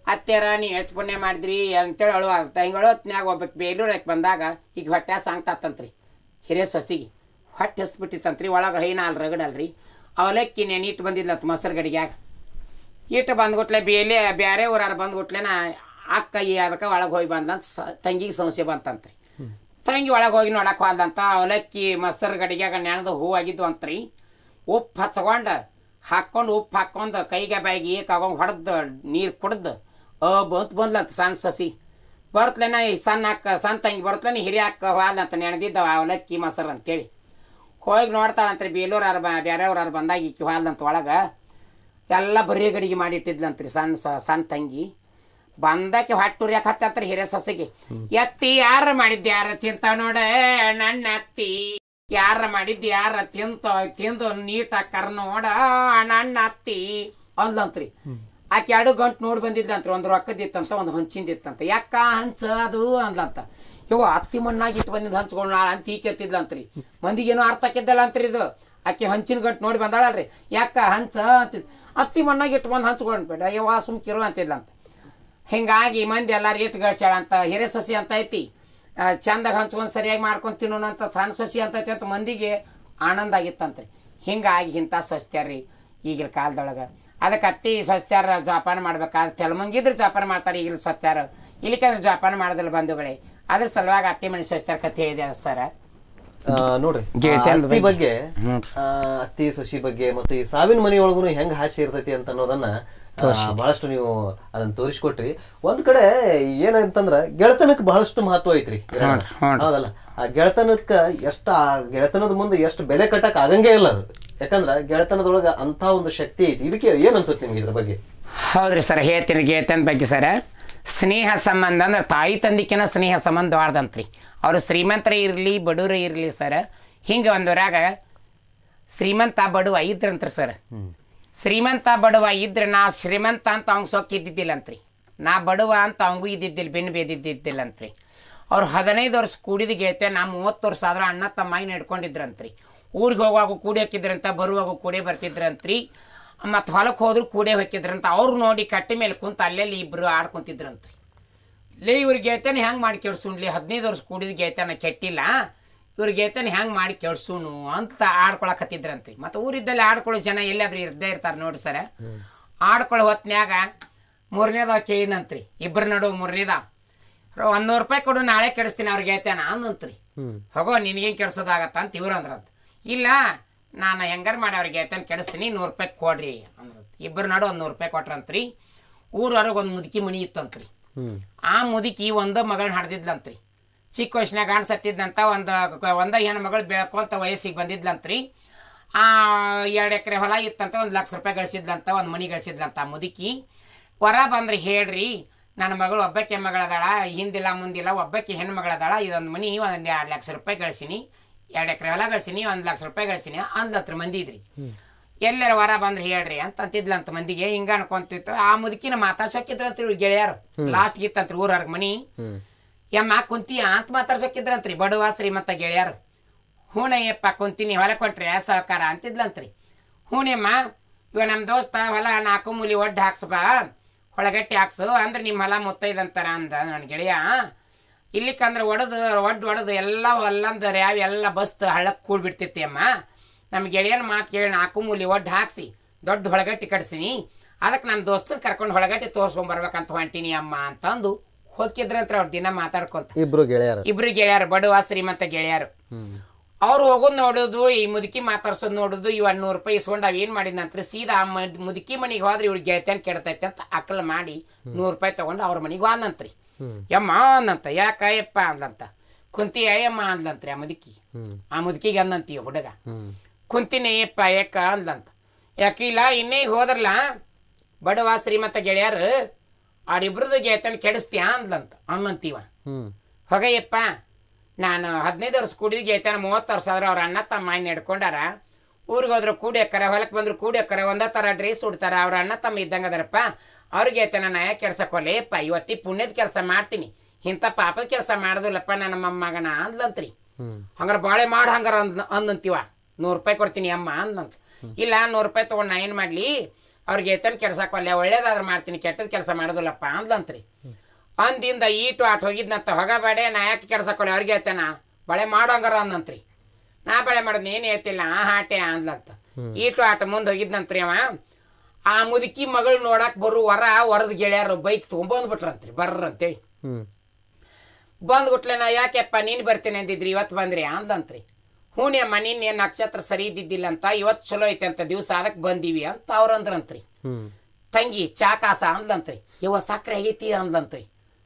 ಅತ್ತೆರ ನೀ ಎಷ್ಟು ಪುಣ್ಯ ಮಾಡಿದ್ರಿ ಅಂತೇಳಿ ಅಳು ತಂಗಳು ಹೊತ್ನ್ಯಾಗ ಒಬ್ಬಕ್ಕೆ ಬೇಲೂರಕ್ಕೆ ಬಂದಾಗ ಈಗ ಹೊಟ್ಟೆ ಸಾಂಗ್ತಾತಂತ್ರಿ ಹಿರಿಯ ಸಸಿಗೆ ಹೊಟ್ಟೆ ಹಸ್ಬಿಟ್ಟಿತ್ತಂತ್ರಿ ಒಳಗೆ ಹೈನ ಅಲ್ಲಿ ರಗಡಲ್ರಿ ಅವಲಕ್ಕಿ ನೆನಿಟ್ಟು ಬಂದಿದ್ಲಂತ ಮೊಸರು ಗಡಿಗ್ಯಾಗ ಇಟ್ಟು ಬಂದ್ಗುಟ್ಲೆ ಬೇಲೆ ಬ್ಯಾರೆ ಊರಾರ ಬಂದ್ಗುಟ್ಲೆನ ಅಕ್ಕ ಈ ಅದಕ್ಕೆ ಒಳಗೆ ಹೋಗಿ ಬಂದಂತ ಸ- ತಂಗಿಗೆ ಸಮಸ್ಯೆ ಬಂತಂತ್ರಿ ತಂಗಿ ಒಳಗೆ ಹೋಗಿ ನೋಡಕ್ ಹೋದಂತ ಅವಲಕ್ಕಿ ಮೊಸರು ಗಡಿಗ್ಯಾಗ ನೆನೆದು ಹೂ ಆಗಿದ್ವು ಅಂತ್ರಿ ಉಪ್ಪು ಹಚ್ಕೊಂಡ ಹಾಕೊಂಡು ಉಪ್ಪು ಹಾಕೊಂಡು ಕೈಗೆ ಬಾಯಿಗೆ ಏಕಾಗೊಂಡು ಹೊಡೆದು ನೀರು ಕುಡ್ದು ಅ ಬಂತ್ ಬಂದ್ಲಂತ ಸಣ್ಣ ಸಸಿ ಬರ್ತಲೇನ ಈ ಸಣ್ಣ ಅಕ್ಕ ಸಣ್ಣ ತಂಗಿ ಬರ್ತಲೇನ ಹಿರಿಯ ಅಕ್ಕ ಹೋದಂತ ನೆನೆದಿದ್ದ ಅವಲಕ್ಕಿ ಮೊಸರು ಅಂತೇಳಿ ಹೋಗಿ ನೋಡ್ತಾಳಂತ್ರಿ ಬೇಲೂರಾರ ಬ ಬ್ಯಾರೆಯವ್ರಾರು ಬಂದಾಗ ಈಕಿ ಹಾಲ್ದಂತ ಒಳಗ ಎಲ್ಲ ಬರೀ ಗಡಿಗೆ ಮಾಡಿಟ್ಟಿದ್ಲಂತ್ರಿ ಸಣ್ಣ ಸ- ಸಣ್ಣ ತಂಗಿ ಬಂದಕ್ಕೆ ಹೊಟ್ಟು ಉರಿಯಕ್ ಹತ್ತಂತ್ರಿ ಹಿರಿಯ ಸಸಿಗೆ ಎತ್ತಿ ಯಾರ ಮಾಡಿದ್ದ ಯಾರ ತಿಂತಾವ ನೋಡ ನನ್ನ ಅತ್ತಿ ಯಾರ ಮಾಡಿದ್ದ ಯಾರ ತಿಂತ ತಿಂದು ನೀಟಾಗಿ ಕರ್ ನೋಡ ನನ್ನ ಅತ್ತಿ ಅಂದ್ಲಂತ್ರಿ ಆಕೆ ಎರಡು ಗಂಟು ನೋಡಿ ಬಂದಿದ್ಲಂತ್ರಿ ಒಂದು ರೊಕ್ಕದಿತ್ತಂತ ಒಂದು ಹಂಚಿಂದಿತ್ತಂತ ಯಾಕ ಹಂಚ ಅದು ಅಂದ್ಲಂತ ಇವ ಅತ್ತಿ ಮಣ್ಣಾಗಿ ಇಟ್ಟು ಬಂದಿದ್ದು ಹಂಚ್ಕೊಂಡು ನಾಳೆ ಅಂತ ಈಕೆ ಎತ್ತಿದ್ಲಂತ್ರಿ ಮಂದಿಗೇನು ಅರ್ಥ ಆಕಿದ್ದಲ್ಲ ಅಂತ್ರಿ ಇದು ಆಕೆ ಹಂಚಿನ ಗಂಟು ನೋಡಿ ಬಂದಾಳಲ್ರಿ ಯಾಕ ಹಂಚ ಅಂತಿದ್ ಅತ್ತಿ ಮಣ್ಣಾಗಿ ಇಟ್ಟು ಬಂದು ಹಂಚ್ಕೊಂಡ್ಬೇಡ ಅಯ್ಯವ್ವ ಸುಮ್ಕಿರು ಅಂತಿದ್ಲಂತ ಹಿಂಗಾಗಿ ಮಂದಿ ಎಲ್ಲಾರು ಇಟ್ಟು ಗಳಿಸ್ಯಾಳ ಅಂತ ಹಿರೇ ಸಸಿ ಅಂತ ಐತಿ ಆ, ಚಂದಾಗ ಹಂಚ್ಕೊಂಡ್ ಸರಿಯಾಗಿ ಮಾಡ್ಕೊಂಡ್ ತಿನ್ನೋಣ ಅಂತ ಸಣ್ಣ ಸಸಿ ಅಂತ ಐತಿ ಅಂತ ಮಂದಿಗೆ ಆನಂದ ಆಗಿತ್ತಂತ್ರಿ ಹಿಂಗಾಗಿ ಇಂಥ ಸಸ್ತ್ಯಾರ್ರಿ ಈಗಿನ ಕಾಲದೊಳಗ ಅದಕ್ಕೆ ಅತ್ತಿ ಸಸ್ತ್ಯಾರ ಜೋಪಾನ ಮಾಡ್ಬೇಕಾದ್ರೆ ತೆಲಮಂಗಿದ್ರೆ ಜೋಪಾನ ಮಾಡ್ತಾರೆ ಈಗಿನ ಸಸ್ತ್ಯಾರ ಇಲ್ಲಿಕಂದ್ರೆ ಜೋಪಾನ ಮಾಡೋದಿಲ್ಲ ಬಂಧುಗಳೇ ಅದ್ರ ಸಲುವಾಗಿ ಅತ್ತಿ ಮನೆ ಸಸ್ತ್ಯಾರ ಕಥೆ ಹೇಳಿದೆ ಸರ್ ಆ, ನೋಡ್ರಿ ಆ ಗೆಳತಿಯರ ಅತ್ತಿ ಬಗ್ಗೆ ಹ್ಮ್. ಆ, ಅತ್ತಿ ಸೊಸಿ ಬಗ್ಗೆ ಮತ್ತು ಈ ಸಾವಿನ ಮನೆಯೊಳಗೂ ಹೆಂಗ್ ಹಾಸ್ಯ ಇರ್ತೈತಿ ಅಂತ ಅನ್ನೋದನ್ನ ಆ, ಬಹಳಷ್ಟು ನೀವು ಅದನ್ನ ತೋರಿಸ್ಕೊಟ್ರಿ ಒಂದ್ ಕಡೆ ಏನಂತಂದ್ರ ಗೆಳೆತನಕ್ಕೆ ಬಹಳಷ್ಟು ಮಹತ್ವ ಐತ್ರಿ ಹ್ಞೂ, ಹ್ಞೂ. ಹೌದಲ್ಲ ಆ ಗೆಳೆತನಕ್ಕ ಎಷ್ಟ ಆ ಗೆಳೆತನದ ಮುಂದೆ ಎಷ್ಟು ಬೆಲೆ ಕಟ್ಟಕ್ ಆಗಂಗೇ ಇಲ್ಲ ಅದು ಯಾಕಂದ್ರ ಗೆಳೆತನದೊಳಗ ಅಂತ ಒಂದು ಶಕ್ತಿ ಐತಿ ಇದಕ್ಕೆ ಏನ್ ಅನ್ಸುತ್ತೆ ನಿಮ್ಗೆ ಇದ್ರ ಬಗ್ಗೆ ಹೌದ್ರಿ ಸರ್ ಹೇಳ್ತೀನಿ ಗೇತನ ಬಗ್ಗೆ ಸರ ಸ್ನೇಹ ಸಂಬಂಧ ಅಂದ್ರೆ ತಾಯಿ ತಂದಿಕಿನ ಸ್ನೇಹ ಸಂಬಂಧ ವಾಡ್ದಂತ್ರಿ ಅವರು ಶ್ರೀಮಂತರ ಇರಲಿ ಬಡವ್ರ ಇರಲಿ ಸರ್ ಹಿಂಗೆ ಒಂದೂರಾಗ ಶ್ರೀಮಂತ ಬಡವ ಇದ್ರಂತ್ರಿ ಸರ್ ಶ್ರೀಮಂತ ಬಡವ ಇದ್ರೆ ನಾ ಶ್ರೀಮಂತ ಅಂತ ಅವ್ನು ಸೊಕ್ಕ ಇದ್ದಿದ್ದಿಲ್ಲಂತ್ರಿ ನಾ ಬಡವ ಅಂತ ಅವಂಗೂ ಇದ್ದಿದ್ದಿಲ್ಲ ಬೆನ್ನು ಬೇದಿದ್ದಿದ್ದಿಲ್ಲಂತ್ರಿ ಅವ್ರು ಹದಿನೈದು ವರ್ಷ ಕೂಡಿದ ಗೆಳತೆ ನಾ ಮೂವತ್ತು ವರ್ಷ ಆದ್ರೆ ಅಣ್ಣ ತಮ್ಮಾಗಿ ನಡ್ಕೊಂಡಿದ್ರಂತ್ರಿ ಊರಿಗೆ ಹೋಗುವಾಗ ಕೂಡಿ ಹಾಕಿದ್ರಂತ ಬರುವಾಗ ಕೂಡೇ ಬರ್ತಿದ್ರಂತ್ರಿ ಮತ್ತು ಹೊಲಕ್ಕೆ ಹೋದ್ರು ಕೂಡೇ ಹೋಗಿದ್ರಂತ ಅವ್ರು ನೋಡಿ ಕಟ್ಟೆ ಮೇಲೆ ಕುಂತ ಅಲ್ಲೆಲ್ಲಿ ಇಬ್ರು ಆಡ್ಕೊಂತಿದ್ರಂತ್ರಿ ಲೇ ಇವ್ರ ಗೆಳತನ ಹೆಂಗ್ ಮಾಡಿ ಕೆಡ್ಸುಣ್ಲಿ ಹದಿನೈದು ವರ್ಷ ಕೂಡಿದ ಗೆಳತನ ಕೆಟ್ಟಿಲ್ಲ ಇವ್ರ ಗೆಳತನ ಹೆಂಗ್ ಮಾಡಿ ಕೆಡ್ಸುನು ಅಂತ ಆಡ್ಕೊಳಕತ್ತಿದ್ರಂತ್ರಿ ಮತ್ತೆ ಊರಿದ್ದಲ್ಲಿ ಆಡ್ಕೊಳ್ಳೋ ಜನ ಎಲ್ಲಾದ್ರೂ ಇರ್ದೇ ಇರ್ತಾರ ನೋಡಿ ಸರ ಆಡ್ಕೊಳ್ಳೋ ಹೊತ್ನ್ಯಾಗ ಮೂರನೇದ ಕೇಳಿದಂತ್ರಿ ಇಬ್ಬರ ನಡು ಮೂರನೇದ ಒಂದ್ ನೂರು ರೂಪಾಯಿ ಕೊಡು ನಾಳೆ ಕೆಡಿಸ್ತೀನಿ ಅವ್ರ ಗೆಳತನ ಅಂದಂತ್ರಿ ಹೋಗೋ ನಿನಗೇನ್ ಕೆಡ್ಸೋದಾಗತ್ತ ಅಂತ ಇವ್ರು ಅಂದ್ರಂತ ಇಲ್ಲ ನಾನು ಹೆಂಗಾರ ಮಾಡಿ ಅವ್ರಿಗೆ ಗೆಳತನ ಕೆಡಿಸ್ತೀನಿ ನೂರು ರೂಪಾಯಿ ಕೊಡ್ರಿ ಅಂದ್ರ ಇಬ್ಬರ ನಡು ಒಂದ್ ನೂರು ರೂಪಾಯಿ ಕೊಟ್ರಂತ್ರಿ ಊರವ್ರಿಗೆ ಒಂದು ಮುದುಕಿ ಮನಿ ಇತ್ತಂತ್ರಿ ಆ ಮುದುಕಿ ಒಂದ ಮಗಳನ್ನ ಹಡ್ದಿದ್ಲಂತ್ರಿ ಚಿಕ್ಕ ವಯಸ್ಸಿನಾಗ ಗಂಡ ಸತ್ತಿದ್ದಂತ ಒಂದ ಒಂದ ಹೆಣ್ಣು ಮಗಳು ಬೆಳ್ಕೊಂತ ವಯಸ್ಸಿಗೆ ಬಂದಿದ್ಲಂತ್ರಿ ಆ ಎರಡು ಎಕರೆ ಹೊಲ ಇತ್ತಂತ ಒಂದು ಲಕ್ಷ ರೂಪಾಯಿ ಗಳಿಸಿದ್ಲಂತ ಒಂದು ಮನಿ ಗಳಿಸಿದ್ಲಂತ ಆ ಮುದುಕಿ ಹೊರ ಬಂದ್ರೆ ಹೇಳ್ರಿ ನನ್ನ ಮಗಳು ಒಬ್ಬಕ್ಕೆ ಮಗಳದಾಳ ಹಿಂದಿಲ್ಲ ಮುಂದಿಲ್ಲ ಒಬ್ಬಕ್ಕೆ ಹೆಣ್ಣು ಮಗಳದಾಳ ಇದೊಂದು ಮನಿ ಒಂದ್ ಎರಡು ಲಕ್ಷ ರೂಪಾಯಿ ಗಳಿಸಿನಿ ಎರಡು ಎಕರೆ ಹೊಲ ಗಳಿಸಿನಿ ಒಂದ್ ಲಕ್ಷ ರೂಪಾಯಿ ಗಳಿಸಿನಿ ಅಂದ್ಲತ್ರ ಮಂದಿ ಇದ್ರಿ ಎಲ್ಲರ ವರ ಬಂದ್ರೆ ಹೇಳ್ರಿ ಅಂತ ಅಂತಿದ್ಲಂತ ಮಂದಿಗೆ ಹಿಂಗ ಅನ್ಕೊಂತಿತ್ತು ಆ ಮುದುಕಿನ ಮಾತಾಡ್ಸೋಕಿದ್ರಂತ್ರಿ ಇವ್ರ ಗೆಳೆಯರು ಲಾಸ್ಟ್ ಇತ್ತಂತ್ರಿ ಊರವ್ರ ಮನಿ ಯಮ್ಮ ಕುಂತಿ ಅಂತ ಮಾತಾಡ್ಸೋಕಿದ್ರಂತ್ರಿ ಬಡವ ಶ್ರೀಮಂತ ಗೆಳೆಯರು ಹೂನಯ್ಯಪ್ಪ ಕುಂತೀನಿ ಹೊಲ ಕೊಟ್ರಿ ಸಹಕಾರ ಅಂತಿದ್ಲಂತ್ರಿ ಹೂನಮ್ಮ ಇವ ನಮ್ಮ ದೋಸ್ತ ಹೊಲ ನಾಲ್ಕು ಮೂಲಿ ಒಡ್ಡು ಹಾಕ್ಸಬಾ ಹೊಳಗಟ್ಟಿ ಹಾಕ್ಸು ಅಂದ್ರೆ ನಿಮ್ಮ ಹೊಲ ಮುತ್ತೈದಂತಾರ ಅಂದ ನನ್ನ ಗೆಳೆಯ ಇಲ್ಲಿಕಂದ್ರೆ ಒಡದು ಒಡ್ಡು ಒಡದು ಎಲ್ಲ ಹೊಲ್ಲಂದ ರ್ಯಾವ್ ಎಲ್ಲ ಬಸ್ತ್ ಹಳ್ಳಕ್ಕೆ ಕೂಡ್ಬಿಡ್ತಿತ್ತಿ ಅಮ್ಮ ನಮ್ಮ ಗೆಳೆಯನ ಮಾತು ಕೇಳಿ ನಾಲ್ಕು ಮೂಲಿ ಒಡ್ಡು ಹಾಕ್ಸಿ ದೊಡ್ಡ ಹೊಳಗಟ್ಟಿ ಕಟ್ಸಿನಿ ಅದಕ್ಕೆ ನನ್ನ ದೋಸ್ತನ ಕರ್ಕೊಂಡು ಹೊಳಗಟ್ಟಿ ತೋರ್ಸ್ಕೊಂಡ್ ಬರ್ಬೇಕಂತ ಹೊಂಟೀನಿ ಅಮ್ಮ ಅಂತಂದು ಹೋಗಿದ್ರಂತ್ರ ಅವ್ರ ದಿನ ಮಾತಾಡ್ಕೊಂತ ಇಬ್ರು ಗೆಳೆಯರು ಇಬ್ರು ಗೆಳೆಯರು ಬಡವ ಶ್ರೀಮಂತ ಗೆಳೆಯರು ಅವ್ರು ಹೋಗೋದ್ ನೋಡೋದು ಈ ಮುದುಕಿ ಮಾತಾಡ್ಸೋದ್ ನೋಡುದು ಇವ್ ನೂರು ರೂಪಾಯಿ ಇಸ್ಕೊಂಡ್ ಅವ್ ಏನ್ ಮಾಡಿದಂತ್ರಿ ಸೀದಾ ಆ ಮದ್- ಮುದುಕಿ ಮನಿಗೆ ಹೋದ್ರೆ ಇವ್ರ ಗೆಳತಿಯನ್ ಕೆಡತೈತೆ ಅಂತ ಅಕ್ಕಲ್ ಮಾಡಿ ನೂರು ರೂಪಾಯಿ ತಗೊಂಡು ಅವ್ರ ಮನಿಗೆ ಹೋದಂತ್ರಿ ಯಮ್ಮ ಅಂದಂತ ಯಾಕ ಯಪ್ಪ ಅಂದಂತ ಕುಂತಿ ಅಯ್ಯಮ್ಮ ಅಂದ್ಲಂತ್ರಿ ಆ ಮುದುಕಿ ಆ ಮುದುಕಿಗೆ ಅಂದಂತಿ ಈ ಹುಡುಗ ಕುಂತಿನಿ ಯಪ್ಪ ಯಾಕ ಅಂದ್ಲಂತ ಯಾಕಿಲ್ಲ ಇನ್ನೇ ಹೋದ್ರಲ್ಲ ಬಡವ ಶ್ರೀಮಂತ ಗೆಳೆಯರು ಅವ್ರಿಬ್ರದ್ದು ಗೆಳತನ ಕೆಡಿಸ್ತೀಯ ಅಂದ್ಲಂತ ಅನ್ನಂತೀವ ಹೊಗಯ್ಯಪ್ಪ ನಾನು ಹದಿನೈದು ವರ್ಷ ಕುಡಿದು ಗೆಳತನ ಮೂವತ್ತು ವರ್ಷ ಆದ್ರೆ ಅವ್ರ ಅಣ್ಣ ತಮ್ಮ ಮಾಯಿ ನಡ್ಕೊಂಡಾರ ಊರಿಗೆ ಹೋದ್ರು ಕೂಡಿ ಅಕ್ಕರ ಹೊಲಕ್ಕೆ ಬಂದ್ರು ಕೂಡಿ ಅಕ್ಕರ ಒಂದೇ ಥರ ಡ್ರೆಸ್ ಉಡ್ತಾರ ಅವ್ರ ಅಣ್ಣ ತಮ್ಮ ಇದ್ದಂಗ ಅದಾರಪ್ಪ ಅವ್ರಿಗೆ ಗೆಳತನ ನಾ ಯಾಕೆ ಕೆಡ್ಸಕ್ಕೋಲೇಪ್ಪ ಇವತ್ತಿ ಪುಣ್ಯದ ಕೆಲಸ ಮಾಡ್ತೀನಿ ಇಂಥ ಪಾಪದ ಕೆಲಸ ಮಾಡೋದಿಲ್ಲಪ್ಪ ನನ್ನ ಮೊಮ್ಮಗನ ಅಂದ್ಲಂತ್ರಿ ಹಂಗಾರ ಬಾಳೆ ಮಾಡ ಹಂಗಾರ ಅಂದ್ ಅಂದಂತೀವ ನೂರು ರೂಪಾಯಿ ಕೊಡ್ತೀನಿ ಅಮ್ಮ ಅಂದಂತ ಇಲ್ಲ ನೂರು ರೂಪಾಯಿ ತಗೊಂಡು ನಾ ಏನು ಮಾಡ್ಲಿ ಅವ್ರಿಗೆ ಏತನ್ ಕೆಡ್ಸಕ್ವಲ್ಲ ಒಳ್ಳೇದಾದ್ರೆ ಮಾಡ್ತೀನಿ ಕೆಟ್ಟದ ಕೆಲಸ ಮಾಡೋದಿಲ್ಲಪ್ಪ ಅಂದ್ಲಂತ್ರಿ ಅಂದಿಂದ ಈಟು ಆಟ ಹೋಗಿದ್ನಂತ ಹೊಗಬೇಡೆ ನಾ ಯಾಕೆ ಕೆಡ್ಸಕ್ವಲ್ಲ ಅವ್ರಿಗೆ ಹೇಳ್ತೇನ ಬಳೆ ಮಾಡೋಂಗಾರ ಅಂದಂತ್ರಿ ನಾ ಬಳೆ ಮಾಡೋದು ಏನು ಹೇಳ್ತಿಲ್ಲ ಆ ಹಾಟೆ ಅಂದ್ಲಂತ ಈಟು ಆಟ ಮುಂದೆ ಹೋಗಿದ್ನಂತ್ರಿ ಅವ ಆ ಮುದುಕಿ ಮಗಳು ನೋಡಕ್ ಬರು ವರ ವರದ ಗೆಳೆಯರು ಬೈಕ್ ತೊಗೊಂಬಂದ್ಬಿಟ್ರಂತ್ರಿ ಬರ್ರಂತೇಳಿ ಹ್ಮ್ ಬಂದ್ಗುಟ್ಲೆ ನಾ ಯಾಕೆಪ್ಪ ನೀನ್ ಬರ್ತೀನಿ ಅಂದಿದ್ರಿ ಇವತ್ತು ಬಂದ್ರಿ ಅಂದ್ಲಂತ್ರಿ ಹೂನಿ ಅಮ್ಮ ನಿನ್ನೆ ನಕ್ಷತ್ರ ಸರಿ ಇದ್ದಿದ್ದಿಲ್ಲ ಅಂತ ಇವತ್ತು ಚಲೋ ಐತೆ ಅಂತ ದಿವಸ ಅದಕ್ಕೆ ಬಂದೀವಿ ಅಂತ ಅವ್ರ ಅಂದ್ರಂತ್ರಿ ಹ್ಮ್ ತಂಗಿ ಚಾ ಕಾಸ ಅಂದ್ಲಂತ್ರಿ ಯವ್ವ ಸಕ್ರೆ ಆಗೈತಿ ಅಂದ್ಲಂತ್ರಿ